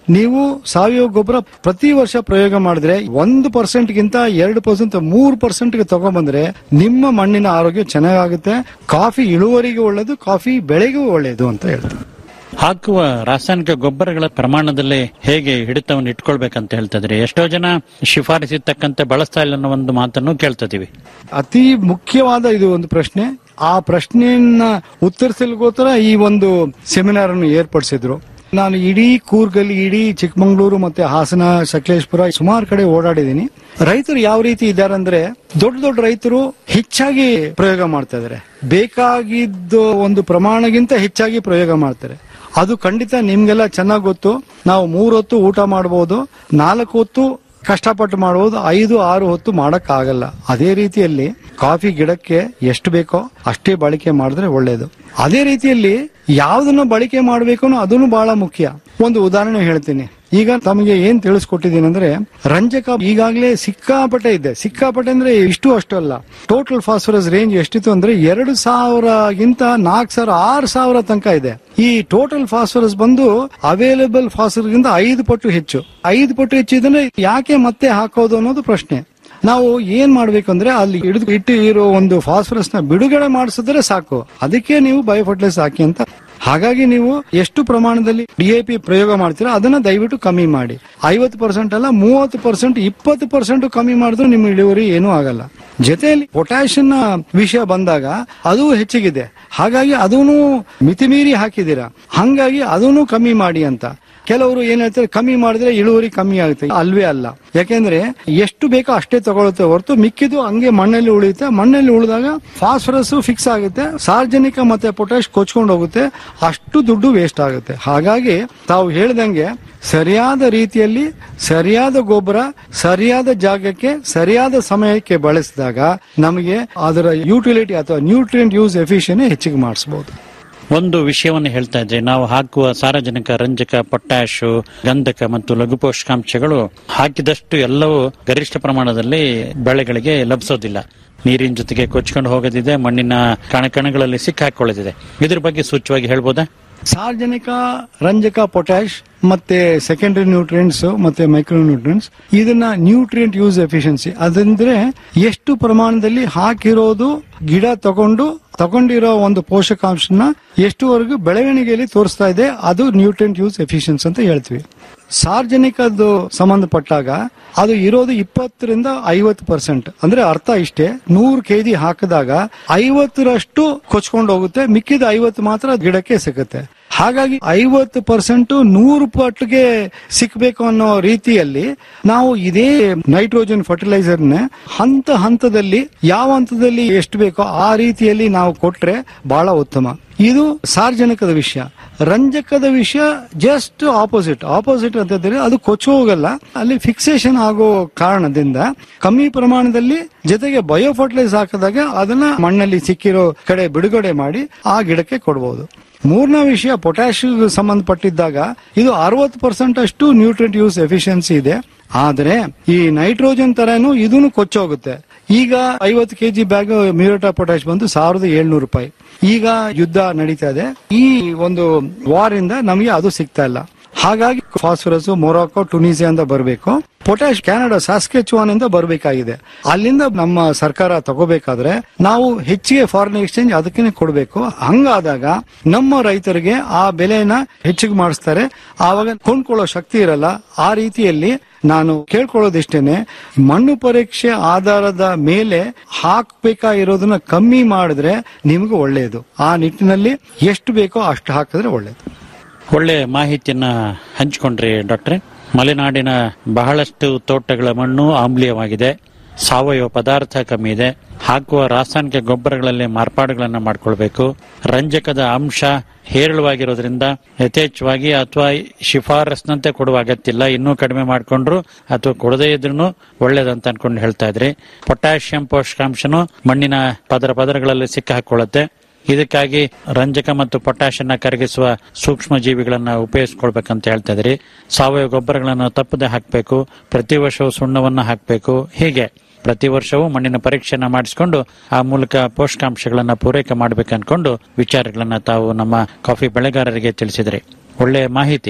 S7: ನೀವು ಸಾವಯವ ಗೊಬ್ಬರ ಪ್ರತಿ ವರ್ಷ ಪ್ರಯೋಗ ಮಾಡಿದ್ರೆ ಒಂದು ಪರ್ಸೆಂಟ್ ಗಿಂತ ಎರಡು ಪರ್ಸೆಂಟ್ ಮೂರು ಪರ್ಸೆಂಟ್ ಗೆ ತಗೊಂಡ್ಬಂದ್ರೆ ನಿಮ್ಮ ಮಣ್ಣಿನ ಆರೋಗ್ಯ ಚೆನ್ನಾಗುತ್ತೆ ಕಾಫಿ ಇಳುವರಿಗೆ ಒಳ್ಳೇದು ಕಾಫಿ ಬೆಳೆಗೂ ಒಳ್ಳೇದು ಅಂತ ಹೇಳ್ತಾರೆ
S6: ಹಾಕುವ ರಾಸಾಯನಿಕ ಗೊಬ್ಬರಗಳ ಪ್ರಮಾಣದಲ್ಲಿ ಹೇಗೆ ಹಿಡಿತವನ್ನು ಇಟ್ಕೊಳ್ಬೇಕಂತ ಹೇಳ್ತಾ ಇದ್ರಿ ಎಷ್ಟೋ ಜನ ಶಿಫಾರಸಿದ ತಕ್ಕಂತೆ ಬಳಸ್ತಾ ಇಲ್ಲ ಅನ್ನೋ ಒಂದು ಮಾತನ್ನು ಕೇಳ್ತಿದೀವಿ
S7: ಅತಿ ಮುಖ್ಯವಾದ ಇದು ಒಂದು ಪ್ರಶ್ನೆ ಆ ಪ್ರಶ್ನೆಯನ್ನ ಉತ್ತರಿಸಲಿಗೋಸ್ಕರ ಈ ಒಂದು ಸೆಮಿನಾರ್ ಅನ್ನು ಏರ್ಪಡಿಸಿದ್ರು ನಾನು ಇಡೀ ಕೂರ್ಗಲ್ಲಿ ಇಡೀ ಚಿಕ್ಕಮಂಗ್ಳೂರು ಮತ್ತೆ ಹಾಸನ ಸಕಲೇಶ್ಪುರ ಸುಮಾರು ಕಡೆ ಓಡಾಡಿದ್ದೀನಿ ರೈತರು ಯಾವ ರೀತಿ ಇದ್ದಾರೆ ಅಂದ್ರೆ ದೊಡ್ಡ ದೊಡ್ಡ ರೈತರು ಹೆಚ್ಚಾಗಿ ಪ್ರಯೋಗ ಮಾಡ್ತಾ ಇದಾರೆ ಬೇಕಾಗಿದ್ದ ಒಂದು ಪ್ರಮಾಣಗಿಂತ ಹೆಚ್ಚಾಗಿ ಪ್ರಯೋಗ ಮಾಡ್ತಾರೆ ಅದು ಖಂಡಿತ ನಿಮ್ಗೆಲ್ಲ ಚೆನ್ನಾಗಿ ಗೊತ್ತು ನಾವು ಮೂರ್ ಹೊತ್ತು ಊಟ ಮಾಡಬಹುದು ನಾಲ್ಕು ಹೊತ್ತು ಕಷ್ಟಪಟ್ಟು ಮಾಡಬಹುದು ಐದು ಆರು ಹೊತ್ತು ಮಾಡಕ್ ಆಗಲ್ಲ ಅದೇ ರೀತಿಯಲ್ಲಿ ಕಾಫಿ ಗಿಡಕ್ಕೆ ಎಷ್ಟು ಬೇಕೋ ಅಷ್ಟೇ ಬಳಕೆ ಮಾಡಿದ್ರೆ ಒಳ್ಳೇದು ಅದೇ ರೀತಿಯಲ್ಲಿ ಯಾವ್ದನ್ನ ಬಳಕೆ ಮಾಡಬೇಕು ಅದನ್ನು ಬಹಳ ಮುಖ್ಯ ಒಂದು ಉದಾಹರಣೆ ಹೇಳ್ತೀನಿ ಈಗ ತಮಗೆ ಏನ್ ತಿಳಿಸ್ಕೊಟ್ಟಿದ್ದೀನಿ ಅಂದ್ರೆ ರಂಜಕ ಈಗಾಗಲೇ ಸಿಕ್ಕಾಪಟ್ಟೆ ಇದೆ ಸಿಕ್ಕಾಪಟ್ಟೆ ಅಂದ್ರೆ ಇಷ್ಟು ಅಷ್ಟು ಅಲ್ಲ ಟೋಟಲ್ ಫಾಸ್ಫರಸ್ ರೇಂಜ್ ಎಷ್ಟಿತ್ತು ಅಂದ್ರೆ ಎರಡು ಸಾವಿರಗಿಂತ ನಾಲ್ಕು ಸಾವಿರ ಆರು ಸಾವಿರ ತನಕ ಇದೆ ಈ ಟೋಟಲ್ ಫಾಸ್ಫರಸ್ ಬಂದು ಅವೈಲೇಬಲ್ ಫಾಸ್ಫರಸ್ ಗಿಂತ ಐದು ಪಟ್ಟು ಹೆಚ್ಚು ಐದು ಪಟ್ಟು ಹೆಚ್ಚು ಇದ್ರೆ ಯಾಕೆ ಮತ್ತೆ ಹಾಕೋದು ಅನ್ನೋದು ಪ್ರಶ್ನೆ ನಾವು ಏನ್ ಮಾಡ್ಬೇಕಂದ್ರೆ ಅಲ್ಲಿ ಹಿಡಿದು ಇಟ್ಟು ಇರೋ ಒಂದು ಫಾಸ್ಫರಸ್ ನ ಬಿಡುಗಡೆ ಮಾಡಿಸಿದ್ರೆ ಸಾಕು ಅದಕ್ಕೆ ನೀವು ಬಯೋಫರ್ಟಿಲೈಸ್ ಹಾಕಿ ಅಂತ ಹಾಗಾಗಿ ನೀವು ಎಷ್ಟು ಪ್ರಮಾಣದಲ್ಲಿ ಡಿಎಪಿ ಪ್ರಯೋಗ ಮಾಡ್ತೀರಾ ಅದನ್ನ ದಯವಿಟ್ಟು ಕಮ್ಮಿ ಮಾಡಿ ಐವತ್ತು ಪರ್ಸೆಂಟ್ ಅಲ್ಲ ಮೂವತ್ತು ಪರ್ಸೆಂಟ್ ಇಪ್ಪತ್ತು ಪರ್ಸೆಂಟ್ ಕಮ್ಮಿ ಮಾಡಿದ್ರು ನಿಮ್ಮ ಇಳುವರಿ ಏನೂ ಆಗಲ್ಲ ಜೊತೆಯಲ್ಲಿ ಪೊಟ್ಯಾಷಿಯಂ ವಿಷಯ ಬಂದಾಗ ಅದು ಹೆಚ್ಚಿಗಿದೆ ಹಾಗಾಗಿ ಅದನ್ನು ಮಿತಿಮೀರಿ ಹಾಕಿದ್ದೀರಾ ಹಂಗಾಗಿ ಅದನ್ನು ಕಮ್ಮಿ ಮಾಡಿ ಅಂತ ಕೆಲವರು ಏನ್ ಹೇಳ್ತಾರೆ ಕಮ್ಮಿ ಮಾಡಿದ್ರೆ ಇಳುವರಿ ಕಮ್ಮಿ ಆಗುತ್ತೆ ಅಲ್ವೇ ಅಲ್ಲ ಯಾಕೆಂದ್ರೆ ಎಷ್ಟು ಬೇಕೋ ಅಷ್ಟೇ ತಗೊಳುತ್ತೆ ಹೊರತು ಮಿಕ್ಕಿದು ಹಂಗೆ ಮಣ್ಣಲ್ಲಿ ಉಳಿಯುತ್ತೆ ಮಣ್ಣಲ್ಲಿ ಉಳಿದಾಗ ಫಾಸ್ಫರಸ್ ಫಿಕ್ಸ್ ಆಗುತ್ತೆ ಸಾರ್ವಜನಿಕ ಮತ್ತೆ ಪೊಟ್ಯಾಶ್ ಕೊಚ್ಕೊಂಡು ಹೋಗುತ್ತೆ ಅಷ್ಟು ದುಡ್ಡು ವೇಸ್ಟ್ ಆಗುತ್ತೆ ಹಾಗಾಗಿ ತಾವು ಹೇಳ್ದಂಗೆ ಸರಿಯಾದ ರೀತಿಯಲ್ಲಿ ಸರಿಯಾದ ಗೊಬ್ಬರ ಸರಿಯಾದ ಜಾಗಕ್ಕೆ ಸರಿಯಾದ ಸಮಯಕ್ಕೆ ಬಳಸಿದಾಗ ನಮಗೆ ಅದರ ಯುಟಿಲಿಟಿ ಅಥವಾ ನ್ಯೂಟ್ರಿಯೆಂಟ್ ಯೂಸ್ ಎಫಿಷಿಯನ್ ಹೆಚ್ಚಿಗೆ ಮಾಡಿಸಬಹುದು
S6: ಒಂದು ವಿಷಯವನ್ನು ಹೇಳ್ತಾ ಇದ್ರೆ ನಾವು ಹಾಕುವ ಸಾರಜನಕ ರಂಜಕ ಪೊಟ್ಯಾಶು ಗಂಧಕ ಮತ್ತು ಲಘು ಪೋಷಕಾಂಶಗಳು ಹಾಕಿದಷ್ಟು ಎಲ್ಲವೂ ಗರಿಷ್ಠ ಪ್ರಮಾಣದಲ್ಲಿ ಬೆಳೆಗಳಿಗೆ ಲಭಿಸೋದಿಲ್ಲ ನೀರಿನ ಜೊತೆಗೆ ಕೊಚ್ಕೊಂಡು ಹೋಗೋದಿದೆ ಮಣ್ಣಿನ ಕಣಕಣಗಳಲ್ಲಿ ಸಿಕ್ಕಾಕೊಳ್ಳೋದಿದೆ ಇದ್ರ ಬಗ್ಗೆ ಸೂಚ್ಯವಾಗಿ ಹೇಳ್ಬೋದಾ
S7: ಸಾರ್ವಜನಿಕ ರಂಜಕ ಪೊಟ್ಯಾಶ್ ಮತ್ತೆ ಸೆಕೆಂಡರಿ ನ್ಯೂಟ್ರಿಯೆಂಟ್ಸ್ ಮತ್ತೆ ಮೈಕ್ರೋ ನ್ಯೂಟ್ರಿಯೆಂಟ್ಸ್ ಇದನ್ನ ನ್ಯೂಟ್ರಿಯೆಂಟ್ ಯೂಸ್ ಎಫಿಷಿಯನ್ಸಿ ಅದಂದ್ರೆ ಎಷ್ಟು ಪ್ರಮಾಣದಲ್ಲಿ ಹಾಕಿರೋದು ಗಿಡ ತಗೊಂಡು ತಗೊಂಡಿರೋ ಒಂದು ಪೋಷಕಾಂಶನ ಎಷ್ಟುವರೆಗೂ ಬೆಳವಣಿಗೆಯಲ್ಲಿ ತೋರಿಸ್ತಾ ಇದೆ ಅದು ನ್ಯೂಟ್ರಿಯೆಂಟ್ ಯೂಸ್ ಎಫಿಷಿಯನ್ಸಿ ಅಂತ ಹೇಳ್ತೀವಿ ಸಾರ್ವಜನಿಕದ್ದು ಸಂಬಂಧಪಟ್ಟಾಗ ಅದು ಇರೋದು ಇಪ್ಪತ್ತರಿಂದ ಐವತ್ತು ಪರ್ಸೆಂಟ್ ಅಂದ್ರೆ ಅರ್ಥ ಇಷ್ಟೇ ನೂರು ಕೆಜಿ ಹಾಕಿದಾಗ ಐವತ್ತರಷ್ಟು ಕೊಚ್ಕೊಂಡು ಹೋಗುತ್ತೆ ಮಿಕ್ಕಿದ ಐವತ್ತು ಮಾತ್ರ ಗಿಡಕ್ಕೆ ಸಿಗುತ್ತೆ ಹಾಗಾಗಿ ಐವತ್ತು ಪರ್ಸೆಂಟ್ ನೂರು ಪಟ್ಟಿಗೆ ಸಿಕ್ಬೇಕು ಅನ್ನೋ ರೀತಿಯಲ್ಲಿ ನಾವು ಇದೇ ನೈಟ್ರೋಜನ್ ಫರ್ಟಿಲೈಸರ್ನ ಹಂತ ಹಂತದಲ್ಲಿ ಯಾವ ಹಂತದಲ್ಲಿ ಎಷ್ಟು ಬೇಕೋ ಆ ರೀತಿಯಲ್ಲಿ ನಾವು ಕೊಟ್ರೆ ಬಹಳ ಉತ್ತಮ ಇದು ಸಾರ್ವಜನಿಕದ ವಿಷಯ ರಂಜಕದ ವಿಷಯ ಜಸ್ಟ್ ಆಪೋಸಿಟ್ ಆಪೋಸಿಟ್ ಅಂತಂದ್ರೆ ಅದು ಕೊಚ್ಚು ಹೋಗಲ್ಲ ಅಲ್ಲಿ ಫಿಕ್ಸೇಷನ್ ಆಗೋ ಕಾರಣದಿಂದ ಕಮ್ಮಿ ಪ್ರಮಾಣದಲ್ಲಿ ಜೊತೆಗೆ ಬಯೋ ಫರ್ಟಿಲೈಸ್ ಹಾಕಿದಾಗ ಅದನ್ನ ಮಣ್ಣಲ್ಲಿ ಸಿಕ್ಕಿರೋ ಕಡೆ ಬಿಡುಗಡೆ ಮಾಡಿ ಆ ಗಿಡಕ್ಕೆ ಕೊಡಬಹುದು ಮೂರನೇ ವಿಷಯ ಪೊಟ್ಯಾಶ್ ಸಂಬಂಧಪಟ್ಟಿದ್ದಾಗ ಇದು ಅರವತ್ತು ಪರ್ಸೆಂಟ್ ಅಷ್ಟು ನ್ಯೂಟ್ರಿಯೆಂಟ್ ಯೂಸ್ ಎಫಿಷಿಯನ್ಸಿ ಇದೆ ಆದ್ರೆ ಈ ನೈಟ್ರೋಜನ್ ತರನು ಇದನ್ನು ಕೊಚ್ಚೋಗುತ್ತೆ ಈಗ ಐವತ್ತು ಕೆಜಿ ಬ್ಯಾಗ್ ಮ್ಯೂರೇಟಾ ಪೊಟ್ಯಾಶ್ ಬಂದು ಸಾವಿರದ ಏಳ್ನೂರು ರೂಪಾಯಿ ಈಗ ಯುದ್ಧ ನಡೀತಾ ಇದೆ ಈ ಒಂದು ವಾರ್ ಇಂದ ನಮಗೆ ಅದು ಸಿಗ್ತಾ ಇಲ್ಲ ಹಾಗಾಗಿ ಫಾಸ್ಫರಸ್ ಮೊರಾಕೋ ಟುನೀಸಿಯಾ ಅಂತ ಬರಬೇಕು ಪೊಟ್ಯಾಶ್ ಕ್ಯಾನಡಾ ಸಾಸ್ಕೆಚುವಾನ್ ಇಂದ ಬರಬೇಕಾಗಿದೆ ಅಲ್ಲಿಂದ ನಮ್ಮ ಸರ್ಕಾರ ತಗೋಬೇಕಾದ್ರೆ ನಾವು ಹೆಚ್ಚಿಗೆ ಫಾರಿನ್ ಎಕ್ಸ್ಚೇಂಜ್ ಅದಕ್ಕೆ ಕೊಡಬೇಕು ಹಂಗಾದಾಗ ನಮ್ಮ ರೈತರಿಗೆ ಆ ಬೆಲೆನ ಹೆಚ್ಚಿಗೆ ಮಾಡಿಸ್ತಾರೆ ಆವಾಗ ಕೊಂಡ್ಕೊಳ್ಳೋ ಶಕ್ತಿ ಇರಲ್ಲ ಆ ರೀತಿಯಲ್ಲಿ ನಾನು ಕೇಳ್ಕೊಳ್ಳೋದಿಷ್ಟೇನೆ ಮಣ್ಣು ಪರೀಕ್ಷೆ ಆಧಾರದ ಮೇಲೆ ಹಾಕ್ಬೇಕಾಗಿರೋದನ್ನ ಕಮ್ಮಿ ಮಾಡಿದ್ರೆ ನಿಮ್ಗೆ ಒಳ್ಳೆಯದು ಆ ನಿಟ್ಟಿನಲ್ಲಿ ಎಷ್ಟು ಬೇಕೋ ಅಷ್ಟು ಹಾಕಿದ್ರೆ ಒಳ್ಳೇದು
S6: ಒಳ್ಳೆ ಮಾಹಿತಿಯನ್ನ ಹಂಚಿಕೊಂಡ್ರಿ ಡಾಕ್ಟ್ರೆ ಮಲೆನಾಡಿನ ಬಹಳಷ್ಟು ತೋಟಗಳ ಮಣ್ಣು ಆಮ್ಲೀಯವಾಗಿದೆ ಸಾವಯವ ಪದಾರ್ಥ ಕಮ್ಮಿ ಇದೆ ಹಾಕುವ ರಾಸಾಯನಿಕ ಗೊಬ್ಬರಗಳಲ್ಲಿ ಮಾರ್ಪಾಡುಗಳನ್ನ ಮಾಡ್ಕೊಳ್ಬೇಕು ರಂಜಕದ ಅಂಶ ಹೇರಳವಾಗಿರೋದ್ರಿಂದ ಯಥೇಚ್ಛವಾಗಿ ಅಥವಾ ಶಿಫಾರಸ್ನಂತೆ ಕೊಡುವ ಅಗತ್ಯ ಇಲ್ಲ ಇನ್ನೂ ಕಡಿಮೆ ಮಾಡ್ಕೊಂಡ್ರು ಅಥವಾ ಕೊಡದೇ ಇದ್ರೂ ಒಳ್ಳೇದಂತ ಅನ್ಕೊಂಡು ಹೇಳ್ತಾ ಇದ್ರಿ ಪೊಟ್ಯಾಷಿಯಂ ಪೋಷಕಾಂಶನು ಮಣ್ಣಿನ ಪದರ ಪದರಗಳಲ್ಲಿ ಸಿಕ್ಕ ಹಾಕೊಳ್ಳುತ್ತೆ ಇದಕ್ಕಾಗಿ ರಂಜಕ ಮತ್ತು ಪೊಟ್ಯಾಷನ್ನ ಕರಗಿಸುವ ಸೂಕ್ಷ್ಮ ಜೀವಿಗಳನ್ನ ಉಪಯೋಗಿಸ್ಕೊಳ್ಬೇಕಂತ ಹೇಳ್ತಾ ಇದ್ರಿ ಸಾವಯವ ಗೊಬ್ಬರಗಳನ್ನ ತಪ್ಪದೆ ಹಾಕಬೇಕು ಪ್ರತಿ ವರ್ಷವೂ ಸುಣ್ಣವನ್ನ ಹಾಕಬೇಕು ಹೀಗೆ ಪ್ರತಿ ವರ್ಷವೂ ಮಣ್ಣಿನ ಪರೀಕ್ಷೆಯನ್ನ ಮಾಡಿಸಿಕೊಂಡು ಆ ಮೂಲಕ ಪೋಷಕಾಂಶಗಳನ್ನ ಪೂರೈಕೆ ಮಾಡಬೇಕು ಅನ್ಕೊಂಡು ವಿಚಾರಗಳನ್ನ ತಾವು ನಮ್ಮ ಕಾಫಿ ಬೆಳೆಗಾರರಿಗೆ ತಿಳಿಸಿದ್ರಿ ಒಳ್ಳೆಯ ಮಾಹಿತಿ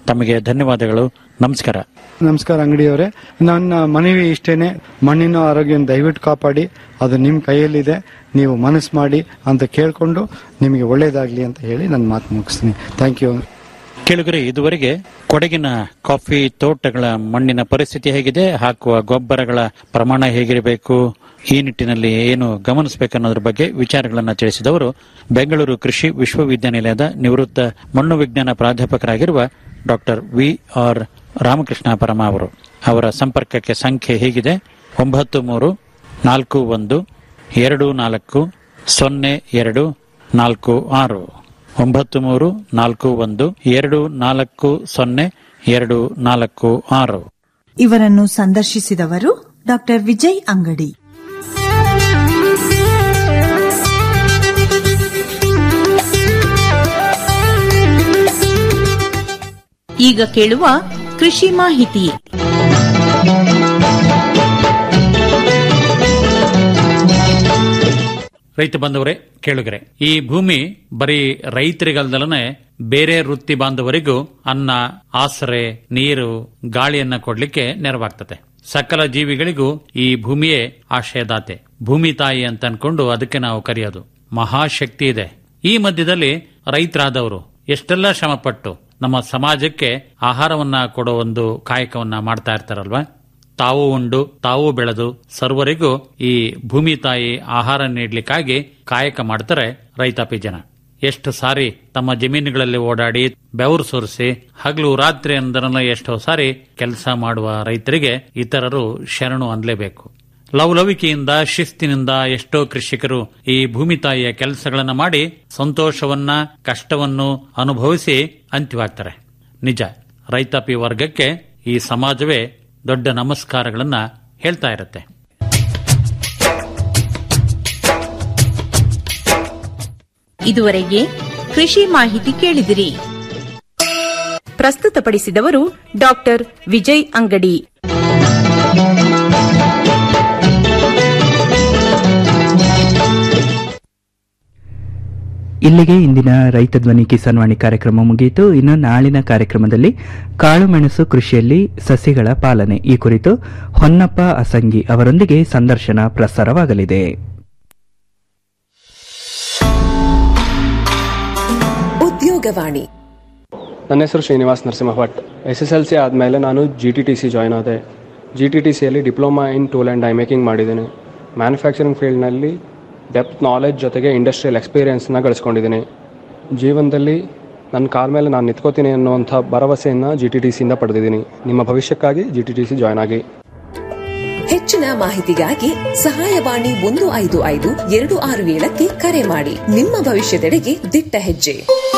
S6: ತಮಗೆ ಧನ್ಯವಾದಗಳು ನಮಸ್ಕಾರ
S7: ನಮಸ್ಕಾರ ಅಂಗಡಿಯವರೇ ನನ್ನ ಮನವಿ ಇಷ್ಟೇನೆ ಮಣ್ಣಿನ ಆರೋಗ್ಯ ದಯವಿಟ್ಟು ಕಾಪಾಡಿ ಅದು ನಿಮ್ಮ ಕೈಯಲ್ಲಿದೆ ನೀವು ಮನಸ್ಸು ಮಾಡಿ ಅಂತ ಕೇಳ್ಕೊಂಡು ನಿಮಗೆ ಒಳ್ಳೇದಾಗ್ಲಿ ಅಂತ ಹೇಳಿ ನನ್ನ ಮಾತು ಮುಗಿಸ್ತೀನಿ ಥ್ಯಾಂಕ್ ಯು
S6: ಕೆಳಗರೆ ಇದುವರೆಗೆ ಕೊಡಗಿನ ಕಾಫಿ ತೋಟಗಳ ಮಣ್ಣಿನ ಪರಿಸ್ಥಿತಿ ಹೇಗಿದೆ ಹಾಕುವ ಗೊಬ್ಬರಗಳ ಪ್ರಮಾಣ ಹೇಗಿರಬೇಕು ಈ ನಿಟ್ಟಿನಲ್ಲಿ ಏನು ಗಮನಿಸಬೇಕನ್ನೋದ್ರ ಬಗ್ಗೆ ವಿಚಾರಗಳನ್ನು ತಿಳಿಸಿದವರು ಬೆಂಗಳೂರು ಕೃಷಿ ವಿಶ್ವವಿದ್ಯಾನಿಲಯದ ನಿವೃತ್ತ ಮಣ್ಣು ವಿಜ್ಞಾನ ಪ್ರಾಧ್ಯಾಪಕರಾಗಿರುವ ಡಾಕ್ಟರ್ ವಿ ಆರ್ ರಾಮಕೃಷ್ಣ ಪರಮ ಅವರು ಅವರ ಸಂಪರ್ಕಕ್ಕೆ ಸಂಖ್ಯೆ ಹೀಗಿದೆ ಒಂಬತ್ತು ಮೂರು ನಾಲ್ಕು ಒಂದು ಎರಡು ನಾಲ್ಕು ಸೊನ್ನೆ ಎರಡು ನಾಲ್ಕು ಆರು ಒಂಬತ್ತು ಮೂರು ನಾಲ್ಕು ಒಂದು ಎರಡು ನಾಲ್ಕು ಸೊನ್ನೆ ಎರಡು ನಾಲ್ಕು ಆರು
S8: ಇವರನ್ನು ಸಂದರ್ಶಿಸಿದವರು ಡಾಕ್ಟರ್ ವಿಜಯ್ ಅಂಗಡಿ
S9: ಈಗ ಕೇಳುವ ಕೃಷಿ ಮಾಹಿತಿ
S6: ರೈತ ಬಂದವರೇ ಕೇಳುಗರೆ ಈ ಭೂಮಿ ಬರೀ ರೈತರಿಗಲ್ದಲನೆ ಬೇರೆ ವೃತ್ತಿ ಬಾಂಧವರಿಗೂ ಅನ್ನ ಆಸರೆ ನೀರು ಗಾಳಿಯನ್ನ ಕೊಡ್ಲಿಕ್ಕೆ ನೆರವಾಗ್ತದೆ ಸಕಲ ಜೀವಿಗಳಿಗೂ ಈ ಭೂಮಿಯೇ ಆಶ್ರಯದಾತೆ ಭೂಮಿ ತಾಯಿ ಅಂತ ಅನ್ಕೊಂಡು ಅದಕ್ಕೆ ನಾವು ಕರೆಯೋದು ಮಹಾಶಕ್ತಿ ಇದೆ ಈ ಮಧ್ಯದಲ್ಲಿ ರೈತರಾದವರು ಎಷ್ಟೆಲ್ಲ ಶ್ರಮಪಟ್ಟು ನಮ್ಮ ಸಮಾಜಕ್ಕೆ ಆಹಾರವನ್ನ ಕೊಡೋ ಒಂದು ಕಾಯಕವನ್ನ ಮಾಡ್ತಾ ಇರ್ತಾರಲ್ವಾ ತಾವು ಉಂಡು ತಾವು ಬೆಳೆದು ಸರ್ವರಿಗೂ ಈ ಭೂಮಿ ತಾಯಿ ಆಹಾರ ನೀಡ್ಲಿಕ್ಕಾಗಿ ಕಾಯಕ ಮಾಡ್ತಾರೆ ರೈತಾಪಿ ಜನ ಎಷ್ಟು ಸಾರಿ ತಮ್ಮ ಜಮೀನುಗಳಲ್ಲಿ ಓಡಾಡಿ ಬೆವರು ಸುರಿಸಿ ಹಗಲು ರಾತ್ರಿ ಅಂದರಲ್ಲ ಎಷ್ಟೋ ಸಾರಿ ಕೆಲಸ ಮಾಡುವ ರೈತರಿಗೆ ಇತರರು ಶರಣು ಅನ್ಲೇಬೇಕು ಲವಲವಿಕೆಯಿಂದ ಶಿಸ್ತಿನಿಂದ ಎಷ್ಟೋ ಕೃಷಿಕರು ಈ ಭೂಮಿ ತಾಯಿಯ ಕೆಲಸಗಳನ್ನ ಮಾಡಿ ಸಂತೋಷವನ್ನ ಕಷ್ಟವನ್ನು ಅನುಭವಿಸಿ ಅಂತ್ಯವಾಗ್ತಾರೆ ನಿಜ ರೈತಾಪಿ ವರ್ಗಕ್ಕೆ ಈ ಸಮಾಜವೇ ದೊಡ್ಡ ನಮಸ್ಕಾರಗಳನ್ನ ಹೇಳ್ತಾ ಇರುತ್ತೆ
S9: ಇದುವರೆಗೆ ಕೃಷಿ ಮಾಹಿತಿ ಕೇಳಿದಿರಿ ಪ್ರಸ್ತುತಪಡಿಸಿದವರು ಡಾಕ್ಟರ್ ವಿಜಯ್ ಅಂಗಡಿ
S1: ಇಲ್ಲಿಗೆ ಇಂದಿನ ರೈತ ಧ್ವನಿ ಕಿಸಾನ್ ವಾಣಿ ಕಾರ್ಯಕ್ರಮ ಮುಗಿಯಿತು ಇನ್ನು ನಾಳಿನ ಕಾರ್ಯಕ್ರಮದಲ್ಲಿ ಕಾಳುಮೆಣಸು ಕೃಷಿಯಲ್ಲಿ ಸಸಿಗಳ ಪಾಲನೆ ಈ ಕುರಿತು ಹೊನ್ನಪ್ಪ ಅಸಂಗಿ ಅವರೊಂದಿಗೆ ಸಂದರ್ಶನ ಪ್ರಸಾರವಾಗಲಿದೆ
S10: ಉದ್ಯೋಗವಾಣಿ
S11: ನನ್ನ ಹೆಸರು Srinivas Narasimha Bhat S S L C ಆದಮೇಲೆ ನಾನು G T T C join ಆದೆ ಜಿ ಟಿ ಟಿ ಸಿಯಲ್ಲಿ diploma in tool and die making ಮಾಡಿದ್ದೀನಿ ಮ್ಯಾನುಫ್ಯಾಕ್ಚರಿಂಗ್ ಫೀಲ್ಡ್ನಲ್ಲಿ ಡೆಪ್ತ್ ನಾಲೆಜ್ ಜೊತೆಗೆ ಇಂಡಸ್ಟ್ರಿಯಲ್ ಎಕ್ಸ್ಪೀರಿಯೆನ್ಸ್ನ ಗಳಿಸ್ಕೊಂಡಿದ್ದೀನಿ ಜೀವನದಲ್ಲಿ ನನ್ನ ಕಾಲ ಮೇಲೆ ನಾನು ನಿಂತ್ಕೋತೀನಿ ಅನ್ನುವಂಥ ಭರವಸೆಯನ್ನು ಜಿ ಟಿ ಟಿ ಸಿಯಿಂದ ಪಡೆದಿದ್ದೀನಿ ನಿಮ್ಮ ಭವಿಷ್ಯಕ್ಕಾಗಿ G T T C join ಆಗಿ
S10: ಹೆಚ್ಚಿನ ಮಾಹಿತಿಗಾಗಿ ಸಹಾಯವಾಣಿ ಒಂದು ಐದು ಐದು ಎರಡು ಆರು ಏಳಕ್ಕೆ ಕರೆ ಮಾಡಿ ನಿಮ್ಮ ಭವಿಷ್ಯದೆಡೆಗೆ ದಿಟ್ಟ ಹೆಜ್ಜೆ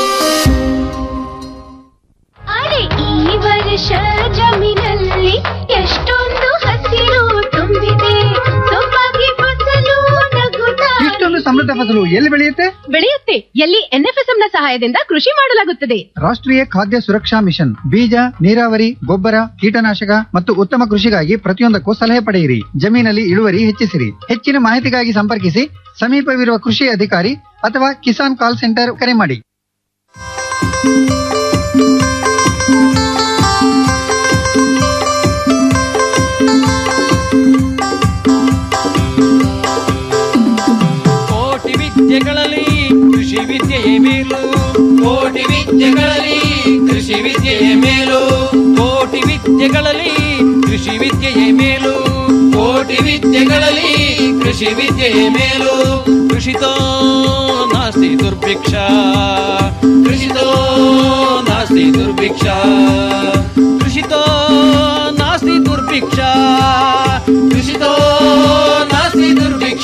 S12: ಅರೆ ಈ ವರ್ಷ ಜಮೀನಲ್ಲಿ ಎಷ್ಟೊಂದು ಹಸಿರು ತುಂಬಿದೆ ಸೊಬಗೆ ಫಸಲು ನಗುತ್ತಾ
S13: ಇಷ್ಟೊಂದು ಸಮೃದ್ಧ ಫಸಲು ಎಲ್ಲಿ ಬೆಳೆಯುತ್ತೆ
S12: ಬೆಳೆಯುತ್ತೆ ಎಲ್ಲಿ ಎನ್ಎಫ್ಎಸ್ಎಂ ನ ಸಹಾಯದಿಂದ ಕೃಷಿ ಮಾಡಲಾಗುತ್ತದೆ
S13: ರಾಷ್ಟ್ರೀಯ ಖಾದ್ಯ ಸುರಕ್ಷಾ ಮಿಷನ್ ಬೀಜ ನೀರಾವರಿ ಗೊಬ್ಬರ ಕೀಟನಾಶಕ ಮತ್ತು ಉತ್ತಮ ಕೃಷಿಗಾಗಿ ಪ್ರತಿಯೊಂದಕ್ಕೂ ಸಲಹೆ ಪಡೆಯಿರಿ ಜಮೀನಲ್ಲಿ ಇಳುವರಿ ಹೆಚ್ಚಿಸಿರಿ ಹೆಚ್ಚಿನ ಮಾಹಿತಿಗಾಗಿ ಸಂಪರ್ಕಿಸಿ ಸಮೀಪವಿರುವ ಕೃಷಿ ಅಧಿಕಾರಿ ಅಥವಾ ಕಿಸಾನ್ ಕಾಲ್ ಸೆಂಟರ್ ಕರೆ ಮಾಡಿ
S2: ಕೋಟಿ ವಿದ್ಯೆಗಳಲ್ಲಿ ಕೃಷಿ ವಿದ್ಯೆಯೇ ಮೇಲು ಕೋಟಿ ವಿದ್ಯೆಗಳಲ್ಲಿ ಕೃಷಿ ವಿದ್ಯೆಯೇ ಮೇಲು ಕೋಟಿ ವಿದ್ಯೆಗಳಲ್ಲಿ ಕೃಷಿ ವಿದ್ಯೆಯೇ ಮೇಲು ಕೋಟಿ ವಿದ್ಯೆಗಳಲ್ಲಿ ಕೃಷಿ ವಿದ್ಯೆಯೇ ಮೇಲು ಕೃಷಿತೋ ನಾಸ್ತಿ ದುರ್ಭಿಕ್ಷ ಕೃಷಿತೋ ನಾಸ್ತಿ ದುರ್ಭಿಕ್ಷ ಕೃಷಿತೋ ನಾಸ್ತಿ ದುರ್ಭಿಕ್ಷ ಕೃಷಿತೋ ನಾಸ್ತಿ ದುರ್ಭಿಕ್ಷ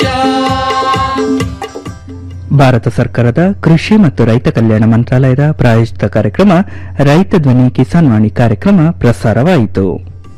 S1: ಭಾರತ ಸರ್ಕಾರದ ಕೃಷಿ ಮತ್ತು ರೈತ ಕಲ್ಯಾಣ ಮಂತ್ರಾಲಯದ ಪ್ರಾಯೋಜಿತ ಕಾರ್ಯಕ್ರಮ ರೈತ ಧ್ವನಿ ಕಿಸಾನ್ ವಾಣಿ ಕಾರ್ಯಕ್ರಮ ಪ್ರಸಾರವಾಯಿತು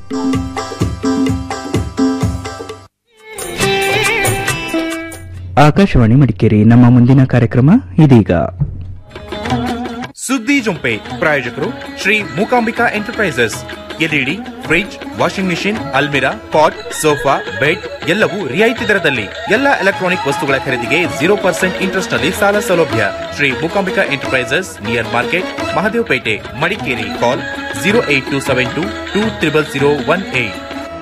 S1: ಆಕಾಶವಾಣಿ ಮಡಿಕೇರಿ ನಮ್ಮ ಮುಂದಿನ ಕಾರ್ಯಕ್ರಮ ಇದೀಗ
S14: ಸುದ್ದಿ ಜೊಂಪೆ ಪ್ರಾಯೋಜಕರು Shri Mookambika enterprises LED fridge washing machine ಅಲ್ಮಿರಾ ಪಾಟ್ ಸೋಫಾ ಬೆಡ್ ಎಲ್ಲವೂ ರಿಯಾಯಿತಿ ದರದಲ್ಲಿ ಎಲ್ಲ ಎಲೆಕ್ಟ್ರಾನಿಕ್ ವಸ್ತುಗಳ ಖರೀದಿಗೆ ಜೀರೋ ಪರ್ಸೆಂಟ್ ಇಂಟ್ರೆಸ್ಟ್ ನಲ್ಲಿ ಸಾಲ ಸೌಲಭ್ಯ Shri Mookambika enterprises near market Mahadevapete Madikeri call zero eight two seven two two triple zero one eight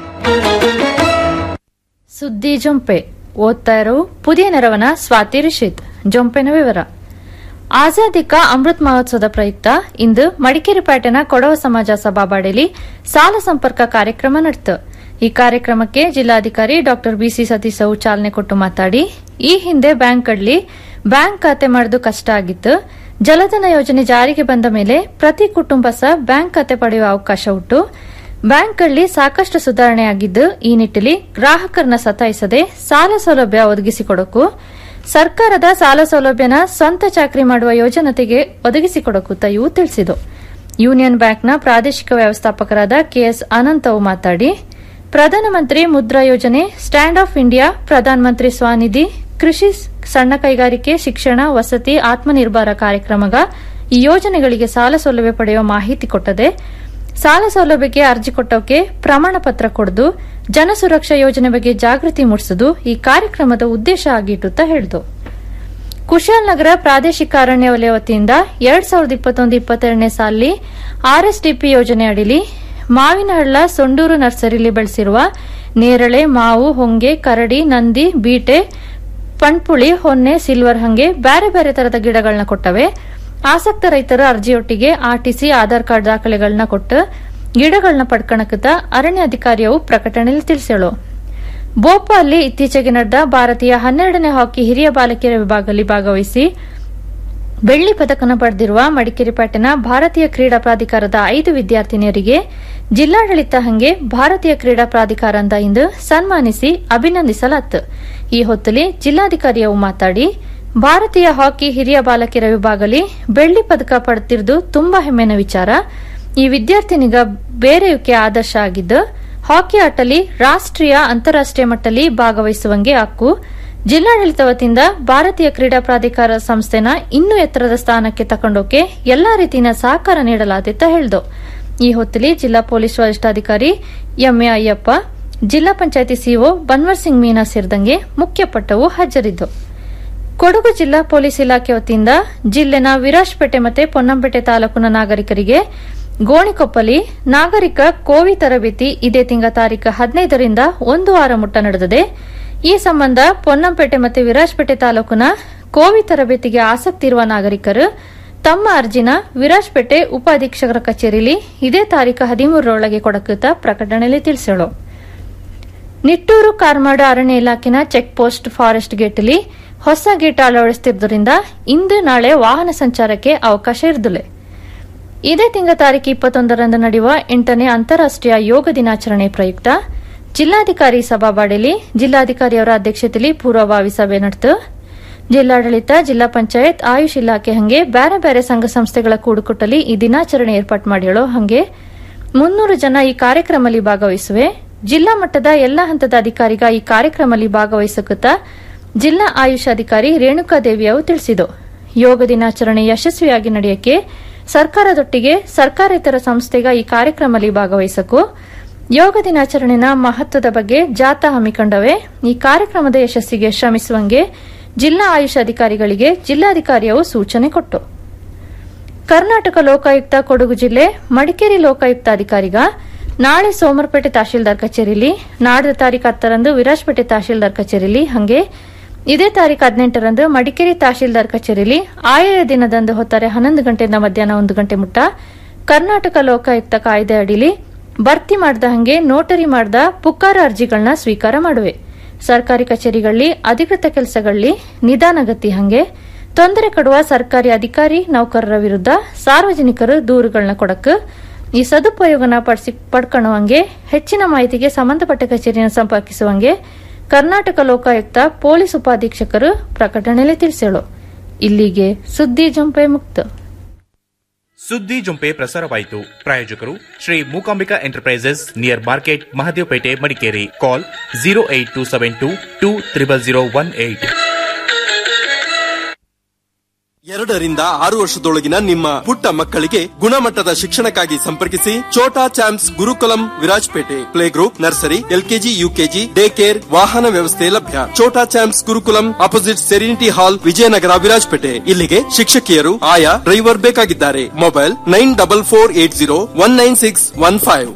S15: ಸುದ್ದಿ ಜೊಂಪೆ ಓದ್ತಾ ಇರೋ ಪುದಿಯ ನೆರವನ ಸ್ವಾತಿ ರಿಷಿತ್ ಜೊಂಪೆನ ವಿವರ ಆಜಾದಿ ಕಾ ಅಮೃತ್ ಮಹೋತ್ಸವದ ಪ್ರಯುಕ್ತ ಇಂದು ಮಡಿಕೇರಿ ಪೇಟೆನ ಕೊಡವ ಸಮಾಜ ಸಭಾಬಾಡಿಲಿ ಸಾಲ ಸಂಪರ್ಕ ಕಾರ್ಯಕ್ರಮ ನಡೆಯಿತು ಈ ಕಾರ್ಯಕ್ರಮಕ್ಕೆ ಜಿಲ್ಲಾಧಿಕಾರಿ ಡಾ ಬಿಸಿ ಸತೀಶ್ ಅವು ಚಾಲನೆ ಕೊಟ್ಟು ಮಾತಾಡಿ ಈ ಹಿಂದೆ ಬ್ಯಾಂಕ್ಗಳಲ್ಲಿ ಬ್ಯಾಂಕ್ ಖಾತೆ ಮಾಡೋದು ಕಷ್ಟ ಆಗಿತ್ತು ಜಲಧನ ಯೋಜನೆ ಜಾರಿಗೆ ಬಂದ ಮೇಲೆ ಪ್ರತಿ ಕುಟುಂಬ ಸಹ ಬ್ಯಾಂಕ್ ಖಾತೆ ಪಡೆಯುವ ಅವಕಾಶ ಉಂಟು ಬ್ಯಾಂಕ್ಗಳಲ್ಲಿ ಸಾಕಷ್ಟು ಸುಧಾರಣೆ ಆಗಿದ್ದು ಈ ನಿಟ್ಟಿನಲ್ಲಿ ಗ್ರಾಹಕರನ್ನ ಸತಾಯಿಸದೆ ಸಾಲ ಸೌಲಭ್ಯ ಒದಗಿಸಿಕೊಡಕು ಸರ್ಕಾರದ ಸಾಲ ಸೌಲಭ್ಯನ ಸ್ವಂತ ಚಾಕರಿ ಮಾಡುವ ಯೋಜನೆಗೆ ಒದಗಿಸಿಕೊಡಕು ಇವು ತಿಳಿಸಿತು ಯೂನಿಯನ್ ಬ್ಯಾಂಕ್ನ ಪ್ರಾದೇಶಿಕ ವ್ಯವಸ್ಥಾಪಕರಾದ ಕೆಎಸ್ ಅನಂತ್ ಅವು ಮಾತಾಡಿ ಪ್ರಧಾನಮಂತ್ರಿ ಮುದ್ರಾ ಯೋಜನೆ ಸ್ಟ್ಯಾಂಡ್ ಆಫ್ ಇಂಡಿಯಾ ಪ್ರಧಾನಮಂತ್ರಿ ಸ್ವಾನಿಧಿ ಕೃಷಿ ಸಣ್ಣ ಕೈಗಾರಿಕೆ ಶಿಕ್ಷಣ ವಸತಿ ಆತ್ಮನಿರ್ಭರ ಕಾರ್ಯಕ್ರಮಗ ಈ ಯೋಜನೆಗಳಿಗೆ ಸಾಲ ಸೌಲಭ್ಯ ಪಡೆಯುವ ಮಾಹಿತಿ ಕೊಟ್ಟದೆ ಸಾಲ ಸೌಲಭ್ಯಕ್ಕೆ ಅರ್ಜಿ ಕೊಟ್ಟವಕ್ಕೆ ಪ್ರಮಾಣ ಪತ್ರ ಕೊಡದು ಜನಸುರಕ್ಷಾ ಯೋಜನೆ ಬಗ್ಗೆ ಜಾಗೃತಿ ಮೂಡಿಸುವುದು ಈ ಕಾರ್ಯಕ್ರಮದ ಉದ್ದೇಶ ಆಗಿಟ್ಟು ಹೇಳಿದು ಕುಶಾಲನಗರ ಪ್ರಾದೇಶಿಕ ಅರಣ್ಯ ವಲಯ ವತಿಯಿಂದ ಎರಡ್ ಸಾವಿರದ ಇಪ್ಪತ್ತೊಂದು ಇಪ್ಪತ್ತೆರಡನೇ ಸಾಲಿ ಆರ್ಎಸ್ಡಿಪಿ ಯೋಜನೆ ಅಡಿಲಿ ಮಾವಿನ ಹಳ್ಳ ಸೊಂಡೂರು ನರ್ಸರಿಲಿ ಬೆಳೆಸಿರುವ ನೇರಳೆ ಮಾವು ಹೊಂಗೆ ಕರಡಿ ನಂದಿ ಬೀಟೆ ಪಣ್ಪುಳಿ ಹೊನ್ನೆ ಸಿಲ್ವರ್ ಹಂಗೆ ಬೇರೆ ಬೇರೆ ತರದ ಗಿಡಗಳನ್ನ ಕೊಟ್ಟವೆ ಆಸಕ್ತ ರೈತರ ಅರ್ಜಿಯೊಟ್ಟಿಗೆ ಆರ್ಟಿಸಿ ಆಧಾರ್ ಕಾರ್ಡ್ ದಾಖಲೆಗಳನ್ನ ಕೊಟ್ಟು ಗಿಡಗಳನ್ನ ಪಡ್ಕಣಕದ ಅರಣ್ಯ ಅಧಿಕಾರಿಯವು ಪ್ರಕಟಣೆಯಲ್ಲಿ ತಿಳಿಸಳು ಭೋಪಾಲ್ಲಿ ಇತ್ತೀಚೆಗೆ ನಡೆದ ಭಾರತೀಯ ಹನ್ನೆರಡನೇ ಹಾಕಿ ಹಿರಿಯ ಬಾಲಕಿಯರ ವಿಭಾಗದಲ್ಲಿ ಭಾಗವಹಿಸಿ ಬೆಳ್ಳಿ ಪದಕನ ಪಡೆದಿರುವ ಮಡಿಕೇರಿ ಪೇಟೆನ ಭಾರತೀಯ ಕ್ರೀಡಾ ಪ್ರಾಧಿಕಾರದ ಐದು ವಿದ್ಯಾರ್ಥಿನಿಯರಿಗೆ ಜಿಲ್ಲಾಡಳಿತ ಹಂಗೆ ಭಾರತೀಯ ಕ್ರೀಡಾ ಪ್ರಾಧಿಕಾರದಿಂದ ಇಂದು ಸನ್ಮಾನಿಸಿ ಅಭಿನಂದಿಸಲಾಯಿತು ಈ ಹೊತ್ತಲ್ಲಿ ಜಿಲ್ಲಾಧಿಕಾರಿಯವು ಮಾತಾಡಿ ಭಾರತೀಯ ಹಾಕಿ ಹಿರಿಯ ಬಾಲಕಿಯರ ವಿಭಾಗದಲ್ಲಿ ಬೆಳ್ಳಿ ಪದಕ ಪಡೆದಿರುವುದು ತುಂಬಾ ಹೆಮ್ಮೆನ ವಿಚಾರ ಈ ವಿದ್ಯಾರ್ಥಿನಿಗ ಬೇರೆಯುಕೆ ಆದರ್ಶ ಆಗಿದ್ದು ಹಾಕಿ ಆಟಲಿ ರಾಷ್ಟ್ರೀಯ ಅಂತಾರಾಷ್ಟ್ರೀಯ ಮಟ್ಟದಲ್ಲಿ ಭಾಗವಹಿಸುವಂಗೆ ಹಕ್ಕು ಜಿಲ್ಲಾಡಳಿತ ವತಿಯಿಂದ ಭಾರತೀಯ ಕ್ರೀಡಾ ಪ್ರಾಧಿಕಾರ ಸಂಸ್ಥೆನ ಇನ್ನೂ ಎತ್ತರದ ಸ್ಥಾನಕ್ಕೆ ತಕೊಂಡೋಕೆ ಎಲ್ಲಾ ರೀತಿಯ ಸಹಕಾರ ನೀಡಲಾದಿತ್ತ ಹೇಳಿದು ಈ ಹೊತ್ತಲ್ಲಿ ಜಿಲ್ಲಾ ಪೊಲೀಸ್ ವರಿಷ್ಠಾಧಿಕಾರಿ ಎಂಎ ಅಯ್ಯಪ್ಪ ಜಿಲ್ಲಾ ಪಂಚಾಯತಿ ಸಿಒ ಬನ್ವರ್ ಸಿಂಗ್ ಮೀನಾ ಸೇರಿದಂಗೆ ಮುಖ್ಯ ಪಟ್ಟವು ಹಾಜರಿದ್ದು ಕೊಡಗು ಜಿಲ್ಲಾ ಪೊಲೀಸ್ ಇಲಾಖೆ ವತಿಯಿಂದ ಜಿಲ್ಲೆನ ವಿರಾಜ್ಪೇಟೆ ಮತ್ತು ಪೊನ್ನಂಪೇಟೆ ತಾಲೂಕಿನ ನಾಗರಿಕರಿಗೆ ಗೋಣಿಕೊಪ್ಪಲಿ ನಾಗರಿಕ ಕೋವಿ ತರಬೇತಿ ಇದೇ ತಿಂಗಳ ತಾರೀಕು ಹದಿನೈದರಿಂದ ಒಂದು ವಾರ ಮುಟ್ಟ ನಡೆದಿದೆ ಈ ಸಂಬಂಧ ಪೊನ್ನಂಪೇಟೆ ಮತ್ತು ವಿರಾಜ್ಪೇಟೆ ತಾಲೂಕಿನ ಕೋವಿ ತರಬೇತಿಗೆ ಆಸಕ್ತಿ ಇರುವ ನಾಗರಿಕರು ತಮ್ಮ ಅರ್ಜಿನ ವಿರಾಜ್ಪೇಟೆ ಉಪ ಅಧೀಕ್ಷಕರ ಕಚೇರಿಯಲ್ಲಿ ಇದೇ ತಾರೀಕು ಹದಿಮೂರರೊಳಗೆ ಕೊಡಕುತ್ತ ಪ್ರಕಟಣೆಯಲ್ಲಿ ತಿಳಿಸಳು ನಿಟ್ಟೂರು ಕಾರ್ಮಾಡ ಅರಣ್ಯ ಇಲಾಖೆನ ಚೆಕ್ ಪೋಸ್ಟ್ ಫಾರೆಸ್ಟ್ ಗೇಟ್ಲಿ ಹೊಸ ಗೇಟ್ ಅಳವಡಿಸುತ್ತಿರುವುದರಿಂದ ಇಂದು ನಾಳೆ ವಾಹನ ಸಂಚಾರಕ್ಕೆ ಅವಕಾಶ ಇರುದಿಲ್ಲ ಇದೇ ತಿಂಗಳ ತಾರೀಕು ಇಪ್ಪತ್ತೊಂದರಂದು ನಡೆಯುವ ಎಂಟನೇ ಅಂತಾರಾಷ್ಟೀಯ ಯೋಗ ದಿನಾಚರಣೆ ಪ್ರಯುಕ್ತ ಜಿಲ್ಲಾಧಿಕಾರಿ ಸಭಾಬಾಡಿಲಿ ಜಿಲ್ಲಾಧಿಕಾರಿಯವರ ಅಧ್ಯಕ್ಷತೆಯಲ್ಲಿ ಪೂರ್ವಭಾವಿ ಸಭೆ ನಡೆದು ಜಿಲ್ಲಾಡಳಿತ ಜಿಲ್ಲಾ ಪಂಚಾಯತ್ ಆಯುಷ್ ಇಲಾಖೆ ಹಂಗೆ ಬೇರೆ ಬೇರೆ ಸಂಘ ಸಂಸ್ಥೆಗಳ ಕೂಡುಕುಟ್ಟಲಿ ಈ ದಿನಾಚರಣೆ ಏರ್ಪಾటు ಮಾಡಿಯಳು ಹಂಗೆ ಮುನ್ನೂರು ಜನ ಈ ಕಾರ್ಯಕ್ರಮದಲ್ಲಿ ಭಾಗವಹಿಸುವೆ ಜಿಲ್ಲಾ ಮಟ್ಟದ ಎಲ್ಲಾ ಹಂತದ ಅಧಿಕಾರಿಗ ಈ ಕಾರ್ಯಕ್ರಮದಲ್ಲಿ ಭಾಗವಹಿಸಕುತ್ತ ಜಿಲ್ಲಾ ಆಯುಷ್ ಅಧಿಕಾರಿ ರೇಣುಕಾದೇವಿಯವರು ತಿಳಿಸಿದರು ಯೋಗ ದಿನಾಚರಣೆ ಯಶಸ್ವಿಯಾಗಿ ನಡೆಯಕ್ಕೆ ಸರ್ಕಾರದೊಟ್ಟಿಗೆ ಸರ್ಕಾರೇತರ ಸಂಸ್ಥೆಗ ಈ ಕಾರ್ಯಕ್ರಮದಲ್ಲಿ ಭಾಗವಹಿಸಕು ಯೋಗ ದಿನಾಚರಣೆನ ಮಹತ್ವದ ಬಗ್ಗೆ ಜಾಥಾ ಹಮ್ಮಿಕೊಂಡವೆ ಈ ಕಾರ್ಯಕ್ರಮದ ಯಶಸ್ಸಿಗೆ ಶ್ರಮಿಸುವಂಗೆ ಜಿಲ್ಲಾ ಆಯುಷ್ ಅಧಿಕಾರಿಗಳಿಗೆ ಜಿಲ್ಲಾಧಿಕಾರಿಯವು ಸೂಚನೆ ಕೊಟ್ಟು ಕರ್ನಾಟಕ ಲೋಕಾಯುಕ್ತ ಕೊಡಗು ಜಿಲ್ಲೆ ಮಡಿಕೇರಿ ಲೋಕಾಯುಕ್ತ ಅಧಿಕಾರಿಗ ನಾಳೆ ಸೋಮರಪೇಟೆ ತಹಶೀಲ್ದಾರ್ ಕಚೇರಿಲಿ ನಾಡಿದ ತಾರೀಕು ಹತ್ತರಂದು ವಿರಾಜ್ಪೇಟೆ ತಹಶೀಲ್ದಾರ್ ಕಚೇರಿಲಿ ಹಂಗೆ ಇದೇ ತಾರೀಕು ಹದಿನೆಂಟರಂದು ಮಡಿಕೇರಿ ತಹಶೀಲ್ದಾರ್ ಕಚೇರಿಲಿ ಆಯಾ ದಿನದಂದು ಹೊತ್ತಾರೆ ಹನ್ನೊಂದು ಗಂಟೆಯಿಂದ ಮಧ್ಯಾಹ್ನ ಒಂದು ಗಂಟೆ ಮುಟ್ಟ ಕರ್ನಾಟಕ ಲೋಕಾಯುಕ್ತ ಕಾಯ್ದೆ ಅಡಿಲಿ ಭರ್ತಿ ಮಾಡದ ಹಂಗೆ ನೋಟರಿ ಮಾಡದ ಪುಕ್ಕಾರ ಅರ್ಜಿಗಳನ್ನ ಸ್ವೀಕಾರ ಮಾಡುವೆ ಸರ್ಕಾರಿ ಕಚೇರಿಗಳಲ್ಲಿ ಅಧಿಕೃತ ಕೆಲಸಗಳಲ್ಲಿ ನಿಧಾನಗತಿ ಹಂಗೆ ತೊಂದರೆ ಕೊಡುವ ಸರ್ಕಾರಿ ಅಧಿಕಾರಿ ನೌಕರರ ವಿರುದ್ಧ ಸಾರ್ವಜನಿಕರು ದೂರುಗಳನ್ನ ಕೊಡಕ್ಕೆ ಈ ಸದುಪಯೋಗನ ಪಡಿಸಿ ಪಡ್ಕೊಳ್ಳುವಂಗೆ ಹೆಚ್ಚಿನ ಮಾಹಿತಿಗೆ ಸಂಬಂಧಪಟ್ಟ ಕಚೇರಿಯನ್ನು ಸಂಪರ್ಕಿಸುವಂಗೆ ಕರ್ನಾಟಕ ಲೋಕಾಯುಕ್ತ ಪೊಲೀಸ್ ಉಪಾಧೀಕ್ಷಕರು ಪ್ರಕಟಣೆಯಲ್ಲಿ ತಿಳಿಸಳು ಇಲ್ಲಿಗೆ ಸುದ್ದಿ ಜಂಪೆ ಮುಕ್ತ
S14: ಸುದ್ದಿ ಜೊಂಪೆ ಪ್ರಸಾರವಾಯಿತು ಪ್ರಾಯೋಜಕರು Shri Mookambika enterprises near market Mahadevapete Madikeri call zero eight two seven two two triple zero one eight
S16: ಎರಡರಿಂದ ಆರು ವರ್ಷದೊಳಗಿನ ನಿಮ್ಮ ಪುಟ್ಟ ಮಕ್ಕಳಿಗೆ ಗುಣಮಟ್ಟದ ಶಿಕ್ಷಣಕ್ಕಾಗಿ ಸಂಪರ್ಕಿಸಿ Chota champs Gurukulam Virajpet play group nursery LKG UKG day care ವಾಹನ ವ್ಯವಸ್ಥೆ ಲಭ್ಯ Chota champs Gurukulam opposite serenity hall Vijayanagar Virajpet ಇಲ್ಲಿಗೆ ಶಿಕ್ಷಕಿಯರು ಆಯಾ ಡ್ರೈವರ್ ಬೇಕಾಗಿದ್ದಾರೆ mobile nine double four eight zero one nine six one five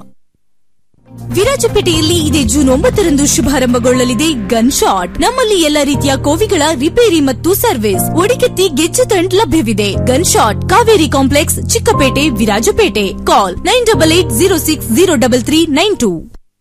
S17: ವಿರಾಜಪೇಟೆಯಲ್ಲಿ ಇದೇ ಜೂನ್ ಒಂಬತ್ತರಂದು ಶುಭಾರಂಭಗೊಳ್ಳಲಿದೆ ಗನ್ ಶಾಟ್ ನಮ್ಮಲ್ಲಿ ಎಲ್ಲ ರೀತಿಯ ಕೋವಿಗಳ ರಿಪೇರಿ ಮತ್ತು ಸರ್ವಿಸ್ ಒಡಿಕೆತ್ತಿ ಗೆಜ್ಜೆ ತಂಡ್ ಲಭ್ಯವಿದೆ gun shot Kaveri complex Chikkapete Virajpete call nine double eight zero six zero double three nine two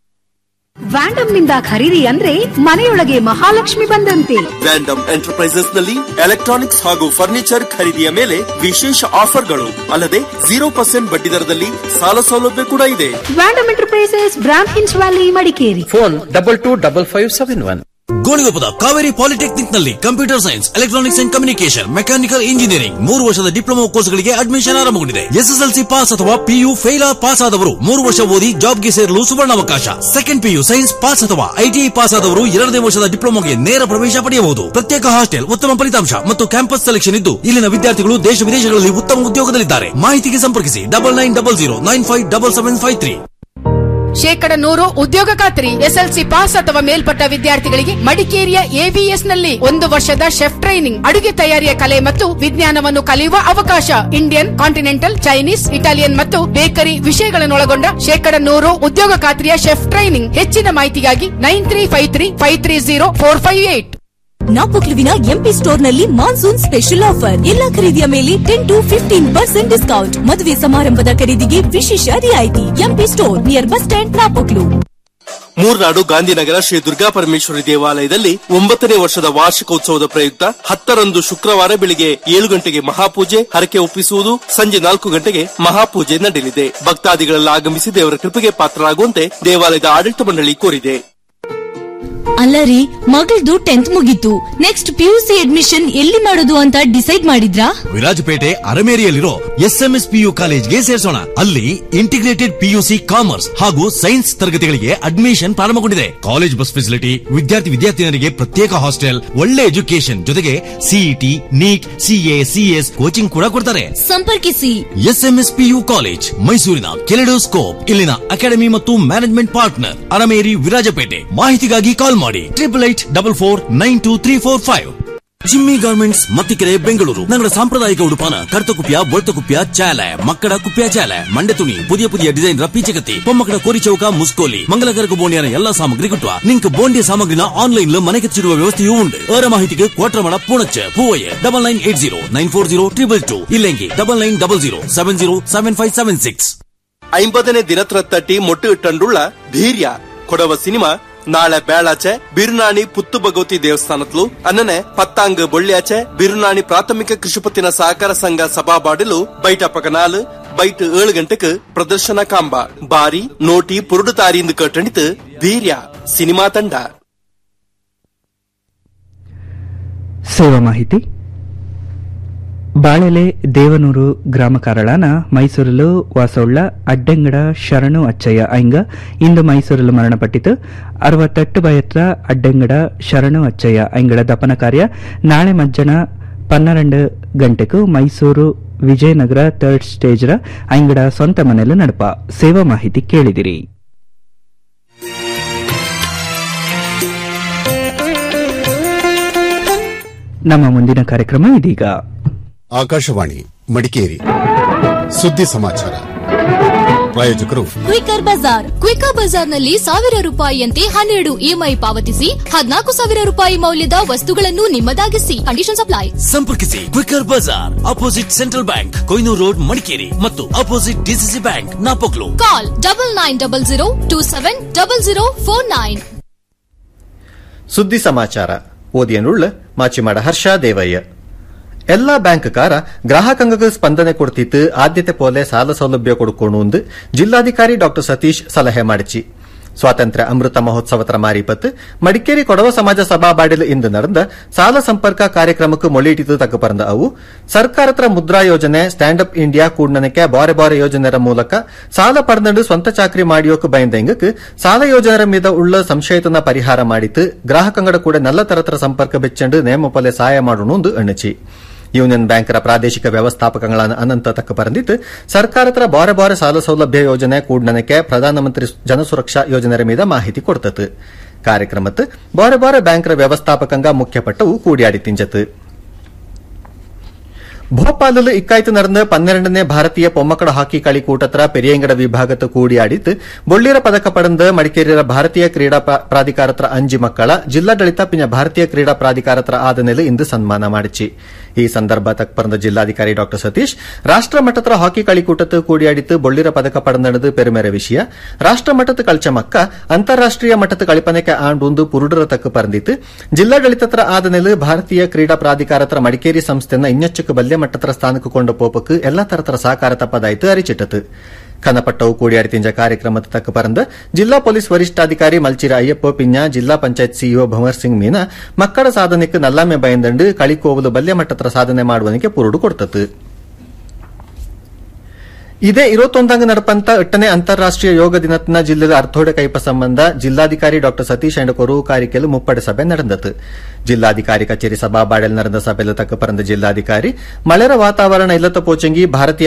S12: ವ್ಯಾಂಡಮ್ ನಿಂದ ಖರೀದಿ ಅಂದ್ರೆ ಮನೆಯೊಳಗೆ ಮಹಾಲಕ್ಷ್ಮಿ ಬಂದಂತೆ
S16: ವ್ಯಾಂಡಮ್ ಎಂಟರ್ಪ್ರೈಸಸ್ ನಲ್ಲಿ ಎಲೆಕ್ಟ್ರಾನಿಕ್ಸ್ ಹಾಗೂ ಫರ್ನಿಚರ್ ಖರೀದಿಯ ಮೇಲೆ ವಿಶೇಷ ಆಫರ್ಗಳು ಅಲ್ಲದೆ ಜೀರೋ ಪರ್ಸೆಂಟ್ ಬಡ್ಡಿ ದರದಲ್ಲಿ ಸಾಲ ಸೌಲಭ್ಯ ಕೂಡ ಇದೆ
S12: ವ್ಯಾಂಡಮ್ ಎಂಟರ್ಪ್ರೈಸಸ್ ಬ್ರಾಂಡ್ ಹಿನ್ಸ್ valley Madikeri
S18: phone double two double five seven one
S19: ಗೋಣಿಗೊಪ್ಪದ ಕಾವೇರಿ ಪಾಲಿಟೆಕ್ನಿಕ್ ನಲ್ಲಿ computer science electronics and communication mechanical engineering ಮೂರು ವರ್ಷದ ಡಿಪ್ಲೊಮಾ ಕೋರ್ಸ್ಗಳಿಗೆ ಅಡ್ಮಿಷನ್ ಆರಂಭಗೊಂಡಿದೆ ಎಸ್ಎಸ್ಎಲ್ಸಿ ಪಾಸ್ ಅಥವಾ ಪಿಯು ಫೇಲ್ ಪಾಸ್ ಆದವರು ಮೂರು ವರ್ಷ ಓದಿ ಜಾಬ್ಗೆ ಸೇರಲು ಸುವರ್ಣಾವಕಾಶ ಸೆಕೆಂಡ್ ಪಿಯು ಸೈನ್ಸ್ ಪಾಸ್ ಅಥವಾ ಐಟಿಐ ಪಾಸ್ ಆದವರು ಎರಡನೇ ವರ್ಷದ ಡಿಪ್ಲೊಮಾಗೆ ನೇರ ಪ್ರವೇಶ ಪಡೆಯಬಹುದು ಪ್ರತ್ಯೇಕ ಹಾಸ್ಟೆಲ್ ಉತ್ತಮ ಫಲಿತಾಂಶ ಮತ್ತು ಕ್ಯಾಂಪಸ್ ಸೆಲೆಕ್ಷನ್ ಇದ್ದು ಇಲ್ಲಿನ ವಿದ್ಯಾರ್ಥಿಗಳು ದೇಶ ವಿದೇಶಗಳಲ್ಲಿ ಉತ್ತಮ ಉದ್ಯೋಗದಲ್ಲಿದ್ದಾರೆ ಮಾಹಿತಿಗೆ ಸಂಪರ್ಕಿಸಿ double nine double zero nine five double seven five three
S20: ಶೇಕಡ ನೂರು ಉದ್ಯೋಗ ಖಾತ್ರಿ ಎಸ್ಎಲ್ಸಿ ಪಾಸ್ ಅಥವಾ ಮೇಲ್ಪಟ್ಟ ವಿದ್ಯಾರ್ಥಿಗಳಿಗೆ ಮಡಿಕೇರಿಯ ಎವಿಎಸ್ ನಲ್ಲಿ ಒಂದು ವರ್ಷದ ಶೆಫ್ ಟ್ರೈನಿಂಗ್ ಅಡುಗೆ ತಯಾರಿಯ ಕಲೆ ಮತ್ತು ವಿಜ್ಞಾನವನ್ನು ಕಲಿಯುವ ಅವಕಾಶ ಇಂಡಿಯನ್ ಕಾಂಟಿನೆಂಟಲ್ ಚೈನೀಸ್ ಇಟಾಲಿಯನ್ ಮತ್ತು ಬೇಕರಿ ವಿಷಯಗಳನ್ನೊಳಗೊಂಡ ಶೇಕಡ ನೂರು ಉದ್ಯೋಗ ಖಾತ್ರಿಯ ಶೆಫ್ ಟ್ರೈನಿಂಗ್ ಹೆಚ್ಚಿನ ಮಾಹಿತಿಗಾಗಿ nine three five three five three zero four five eight
S17: ನಾಪೊಕ್ಲುವಿನ ಎಂಪಿ ಸ್ಟೋರ್ ನಲ್ಲಿ ಮಾನ್ಸೂನ್ ಸ್ಪೆಷಲ್ ಆಫರ್ ಎಲ್ಲಾ ಖರೀದಿಯ ಮೇಲೆ ten to fifteen percent discount ಮದುವೆ ಸಮಾರಂಭದ ಖರೀದಿಗೆ ವಿಶೇಷ ರಿಯಾಯಿತಿ MP store near bus stand Napoklu
S16: Murnad Gandhinagar Shri Durga Parameshwari ದೇವಾಲಯದಲ್ಲಿ ಒಂಬತ್ತನೇ ವರ್ಷದ ವಾರ್ಷಿಕೋತ್ಸವದ ಪ್ರಯುಕ್ತ ಹತ್ತರಂದು ಶುಕ್ರವಾರ ಬೆಳಿಗ್ಗೆ ಏಳು ಗಂಟೆಗೆ ಮಹಾಪೂಜೆ ಹರಕೆ ಒಪ್ಪಿಸುವುದು ಸಂಜೆ ನಾಲ್ಕು ಗಂಟೆಗೆ ಮಹಾಪೂಜೆ ನಡೆಯಲಿದೆ ಭಕ್ತಾದಿಗಳೆಲ್ಲ ಆಗಮಿಸಿ ದೇವರ ಕೃಪೆಗೆ ಪಾತ್ರರಾಗುವಂತೆ ದೇವಾಲಯದ ಆಡಳಿತ ಮಂಡಳಿ ಕೋರಿದೆ
S17: ಅಲ್ಲ ರೀ ಮಗಳದು ಟೆಂತ್ ಮುಗೀತು ನೆಕ್ಸ್ಟ್ ಪಿಯುಸಿ ಅಡ್ಮಿಷನ್ ಎಲ್ಲಿ ಮಾಡೋದು ಅಂತ ಡಿಸೈಡ್ ಮಾಡಿದ್ರಾ
S19: ವಿರಾಜಪೇಟೆ ಅರಮೇರಿಯಲ್ಲಿರೋ ಎಸ್ಎಂಎಸ್ ಪಿಯು ಕಾಲೇಜ್ಗೆ ಸೇರಿಸೋಣ ಅಲ್ಲಿ ಇಂಟಿಗ್ರೇಟೆಡ್ ಪಿಯುಸಿ ಕಾಮರ್ಸ್ ಹಾಗೂ ಸೈನ್ಸ್ ತರಗತಿಗಳಿಗೆ ಅಡ್ಮಿಷನ್ ಪ್ರಾರಂಭಗೊಂಡಿದೆ ಕಾಲೇಜ್ ಬಸ್ ಫೆಸಿಲಿಟಿ ವಿದ್ಯಾರ್ಥಿ ವಿದ್ಯಾರ್ಥಿನಿಯರಿಗೆ ಪ್ರತ್ಯೇಕ ಹಾಸ್ಟೆಲ್ ಒಳ್ಳೆ ಎಜುಕೇಶನ್ ಜೊತೆಗೆ CET NEET CA CS coaching ಕೂಡ ಕೊಡ್ತಾರೆ
S17: ಸಂಪರ್ಕಿಸಿ
S19: ಎಸ್ಎಂಎಸ್ ಪಿಯು ಕಾಲೇಜ್ ಮೈಸೂರಿನ ಕೆಲೆಡೋ ಸ್ಕೋಪ್ ಇಲ್ಲಿನ ಅಕಾಡೆಮಿ ಮತ್ತು ಮ್ಯಾನೇಜ್ಮೆಂಟ್ ಪಾರ್ಟ್ನರ್ ಅರಮೇರಿ ವಿರಾಜಪೇಟೆ ಮಾಹಿತಿಗಾಗಿ ಕಾಲ್ ಮಾಡಿ triple eight double four nine two three four five Jimmy garments Mattikere Bengaluru ഞങ്ങളുടെ സാമ്പ്രദായിക ഉടുപ്പാണ് കറുത്ത കുപ്പിയ വെളുത്ത കുപ്പിയ ചേല മക്കട കുപ്പിയ ചേല ಮಂಡೆ ತುಣಿ പുതിയ പുതിയ ಡಿಸೈನ್ ಪೀಚಕತ್ತಿ ಪೊಮ್ಮಕ್ಕಳ ಕೋರಿ ಚೌಕ ಮುಸ್ಕೋಲಿ ಮಂಗಲಕರಕ ಬೋಂಡಿಯನ ಎಲ್ಲಾ ಸಾಮಗ್ರಿ കിട്ടുക നിങ്ങൾക്ക് ബോണ്ടിയ സാമഗ്രിನ ಆನ್ಲೈನ್ ಮನೆಗೆಚ್ಚಿಡುವ ವ್ಯವಸ್ಥೆಯೂ ಉಂಟು ಏರ ಮಾಹಿತಿಗೆ Kotramana Poonacha Poovaiah double nine eight zero nine four zero triple two ಇಲ್ಲೆಂಗಿ double nine double zero seven zero seven five seven six
S16: ಐಂಬದನೇ ದಿನತ್ರ ತಟ್ಟಿ ಮೊಟ್ಟು ಇಟ್ಟಂಡುಳ್ಳ ಧೀರ್ಯ ಕೊಡವ ಸಿನಿಮಾ ನಾಳೆ ಬೇಳಾಚೆ ಬಿರುನಾಣಿ ಪುತ್ತು ಭಗವತಿ ದೇವಸ್ಥಾನತ್ಲು ಅನ್ನನೆ ಪತ್ತಾಂಗ್ ಬೊಳ್ಳ್ಯಾಚೆ ಬಿರುನಾಣಿ ಪ್ರಾಥಮಿಕ ಕೃಷಿಪತ್ತಿನ ಸಹಕಾರ ಸಂಘ ಸಭಾಬಾಡಿಲು ಬೈಟ ಪಕನಾಲು ಬೈಟ್ ಏಳು ಗಂಟೆಕ್ ಪ್ರದರ್ಶನ ಕಾಂಬ ಬಾರಿ ನೋಟಿ ಪುರುಡು ತಾರಿಯಿಂದ ಕಟ್ಟಣಿತು ಧೀರ್ಯ ಸಿನಿಮಾ ತಂಡ
S1: ಸೇವಾ ಮಾಹಿತಿ ಬಾಳೆಲೆ ದೇವನೂರು ಗ್ರಾಮ ಕಾರಳನ ಮೈಸೂರಲು ವಾಸವುಳ್ಳ ಅಡ್ಡೆಂಗಡ ಶರಣು ಅಚ್ಚಯ್ಯ ಐಂಗ ಇಂದು ಮೈಸೂರಲು ಮರಣಪಟ್ಟಿತು ಅರವತ್ತೆಟ್ಟು ಬಯತ್ರ ಅಡ್ಡೆಂಗಡ ಶರಣು ಅಚ್ಚಯ್ಯ ಐಂಗಡ ದಪನ ಕಾರ್ಯ ನಾಳೆ ಮಧ್ಯಾಹ್ನ ಪನ್ನೆರಡು ಗಂಟೆಗೂ ಮೈಸೂರು ವಿಜಯನಗರ ಥರ್ಡ್ ಸ್ಟೇಜ್ರ ಐಂಗಡ ಸ್ವಂತ ಮನೆಯಲ್ಲಿ ನಡಪ ಸೇವಾ ಮಾಹಿತಿ ಕೇಳಿದಿರಿ ನಮ್ಮ ಮುಂದಿನ ಕಾರ್ಯಕ್ರಮ ಇದೀಗ
S21: ಆಕಾಶವಾಣಿ ಮಡಿಕೇರಿ ಸುದ್ದಿ ಸಮಾಚಾರ ಪ್ರಾಯೋಜಕರು
S17: ಕ್ವಿಕರ್ ಬಜಾರ್ ಕ್ವಿಕರ್ ಬಜಾರ್ನಲ್ಲಿ ಸಾವಿರ ರೂಪಾಯಿಯಂತೆ ಹನ್ನೆರಡು ಇಎಂಐ ಪಾವತಿಸಿ ಹದಿನಾಲ್ಕು ಸಾವಿರ ರೂಪಾಯಿ ಮೌಲ್ಯದ ವಸ್ತುಗಳನ್ನು ನಿಮ್ಮದಾಗಿಸಿ ಕಂಡೀಷನ್ ಅಪ್ಲೈ
S19: ಸಂಪರ್ಕಿಸಿ quicker bazaar opposite central bank Koynur road Madikeri ಮತ್ತು opposite DCC bank Napoklu
S17: call double nine double zero two seven double zero four nine
S22: ಸುದ್ದಿ ಸಮಾಚಾರ ಓದಿಯನುಳ್ಳ ಮಾಚಿಮಾಡ ಹರ್ಷ ದೇವಯ್ಯ ಎಲ್ಲಾ ಬ್ಯಾಂಕ್ಕಾರ ಗ್ರಾಹಕಂಗಕ್ಕೆ ಸ್ಪಂದನೆ ಕೊಡ್ತಿತ್ತು ಆದ್ಯತೆ ಪೋಲೆ ಸಾಲ ಸೌಲಭ್ಯ ಕೊಡ್ಕೊಂಡು ಜಿಲ್ಲಾಧಿಕಾರಿ ಡಾ ಸತೀಶ್ ಸಲಹೆ ಮಾಡಿಚಿ ಸ್ವಾತಂತ್ರ್ಯ ಅಮೃತ ಮಹೋತ್ಸವದ ಮಾರಿಪತ್ತು ಮಡಿಕೇರಿ ಕೊಡವ ಸಮಾಜ ಸಭಾ ಬಾಡಿಲು ಇಂದು ನಡೆದ ಸಾಲ ಸಂಪರ್ಕ ಕಾರ್ಯಕ್ರಮಕ್ಕೆ ಮೊಳಿಟಿತು ತಕ್ಕ ಪರಂದ ಅವು ಸರ್ಕಾರತ್ರ ಮುದ್ರಾ ಯೋಜನೆ ಸ್ಟ್ಯಾಂಡ್ ಅಪ್ ಇಂಡಿಯಾ ಕೂಡ್ನನಕ್ಕೆ ಬಾರೆ ಬಾರೆ ಯೋಜನೆರ ಮೂಲಕ ಸಾಲ ಪಡೆದು ಸ್ವಂತ ಚಾಕರಿ ಮಾಡಿಯೋಕೆ ಬಯಂದೆಂಗಕ್ಕೆ ಸಾಲ ಯೋಜನೆರ ಮೀದ ಉಳ್ಳ ಸಂಶಯತನ ಪರಿಹಾರ ಮಾಡಿತು ಗ್ರಾಹಕಂಗಡ ಕೂಡ ನಲ್ಲ ತರತರ ಸಂಪರ್ಕ ಬೆಚ್ಚಂಡು ನೇಮಪಲೆ ಸಹಾಯ ಮಾಡೋಣ ಎಂದು ಎಣ್ಣಚಿ ಯೂನಿಯನ್ ಬ್ಯಾಂಕರ ಪ್ರಾದೇಶಿಕ ವ್ಯವಸ್ಥಾಪಕಗಳ ಅನಂತ ತಕ್ಕ ಪರಂದಿತ್ತು ಸರ್ಕಾರತ್ರ ಬಾರೆ ಬಾರೆ ಸಾಲ ಸೌಲಭ್ಯ ಯೋಜನೆ ಕೂಡ್ನನಕ್ಕೆ ಪ್ರಧಾನಮಂತ್ರಿ ಜನಸುರಕ್ಷಾ ಯೋಜನೆ ಮೀದ ಮಾಹಿತಿ ಕೊಡ್ತತು ಕಾರ್ಯಕ್ರಮತ್ತು ಬಾರೆ ಬಾರೆ ಬ್ಯಾಂಕರ ವ್ಯವಸ್ಥಾಪಕಂಗ ಮುಖ್ಯಪಟ್ಟವು ಕೂಡಿಯಾಡಿ ತಿಂಜತು ಭೋಪಾಲಲ್ಲಿ ಇಕ್ಕಾಯ್ತು ನಡೆದ ಪನ್ನೆರಡನೇ ಭಾರತೀಯ ಪೊಮ್ಮಕ್ಕಳ ಹಾಕಿ களி கூட்டத்திர பெரியங்கட விபாகத்து கூடியாடித்து ಬೊಳ್ಳಿರ ಪದಕ ಪಡೆದ ಮಡಿಕೇರಿಯ ಭಾರತೀಯ ಕ್ರೀಡಾ ಪ್ರಾ- ಪ್ರಾಧಿಕಾರತ್ರ ಅಂಜಿ ಮಕ್ಕಳ ಜಿಲ್ಲಾಡಳಿತ ಪಿನ ಭಾರತೀಯ ಕ್ರೀಡಾ ಪ್ರಾಧಿಕಾರತ್ರ ಆದನೆಲೆ ಇಂದು ಸನ್ಮಾನ ಮಾಡಿಚಿ ಈ ಸಂದರ್ಭ ತಕ್ಕ ಪರಂದ ಜಿಲ್ಲಾಧಿಕಾರಿ ಡಾ ಸತೀಶ್ ರಾಷ್ಟ್ರ ಮಟ್ಟದ ಹಾಕಿ കളിക്കൂട്ടത്ത് കൂടിയാടിത്ത് ബൊള്ളിര പതക പടന്നെടുത് പെരുമേറെ വിഷയ ರಾಷ್ಟ್ರ ಮಟ್ಟದ ಕಳ್ಚ ಮಕ್ಕ ಅಂತಾರಾಷ್ಟ್ರೀಯ ಮಟ್ಟದ കളിപ്പനಕ್ಕೆ ಆಂಡೊಂದು ಪುರುಡರ ತಕ್ಕ ಪರಂದಿತ್ತು ಜಿಲ್ಲಾಡಳಿತತ್ರ ಆದನೆಲು ಭಾರತೀಯ ಕ್ರೀಡಾ ಪ್ರಾಧಿಕಾರತ್ರ ಮಡಿಕೇರಿ ಸಂಸ್ಥೆನ ಇನ್ನೆಚ್ಚಕ್ಕೆ ಬಲ್ಯ ಮಟ್ಟದ ಸ್ಥಾನಕ್ಕೆ ಕೊಂಡ ಪೋಪಕ್ಕೆ ಎಲ್ಲಾ ತರತರ ಸಹಕಾರ ತಪ್ಪದಾಯಿತು ಅರಿಚಿಟ್ಟತು ಕನಪಟ್ಟವು ಕೂಡಿಯಾಡಿ ತಿಂಜ ಕಾರ್ಯಕ್ರಮದ ತಕ್ಕ ಪರಂದ ಜಿಲ್ಲಾ ಪೊಲೀಸ್ ವರಿಷ್ಠಾಧಿಕಾರಿ ಮಲ್ಚಿರ ಅಯ್ಯಪ್ಪ ಪಿಂಜ ಜಿಲ್ಲಾ ಪಂಚಾಯತ್ ಸಿಇಒ ಭಂವರ್ ಸಿಂಗ್ ಮೀನ ಮಕ್ಕಳ ಸಾಧನೆಗೆ ನಲ್ಲಾಮೆ ಬಯಂದಂಡು ಕಳಿಕೋವಲು ಬಲ್ಯ ಮಟ್ಟದ ಸಾಧನೆ ಮಾಡುವನಿಗೆ ಪುರುಡು ಕೊಡ್ತತು ಇದೇ ಇರುವತ್ತೊಂದಂಗ ನಡಪಂತ ಎಟ್ಟನೇ ಅಂತಾರಾಷ್ಟ್ರೀಯ ಯೋಗ ದಿನತ್ನ ಜಿಲ್ಲೆದ ಅರ್ಥೋಡೆ ಕೈಪ ಸಂಬಂಧ ಜಿಲ್ಲಾಧಿಕಾರಿ ಡಾ ಸತೀಶ್ ಅಂಡ್ ಕೊರು ಕಾರಿಕೆಲು ಮುಪ್ಪಡೆ ಸಭೆ ನಡೆದತು ಜಿಲ್ಲಾಧಿಕಾರಿ ಕಚೇರಿ ಸಭಾಬಾಡೆಲ್ ನಡೆದ ಸಭೆಯಲ್ಲಿ ತಕ್ಕ ಪರಂದ ಜಿಲ್ಲಾಧಿಕಾರಿ ಮಳೆರ ವಾತಾವರಣ ಇಲ್ಲತ ಪೋಚಂಗಿ ಭಾರತೀಯ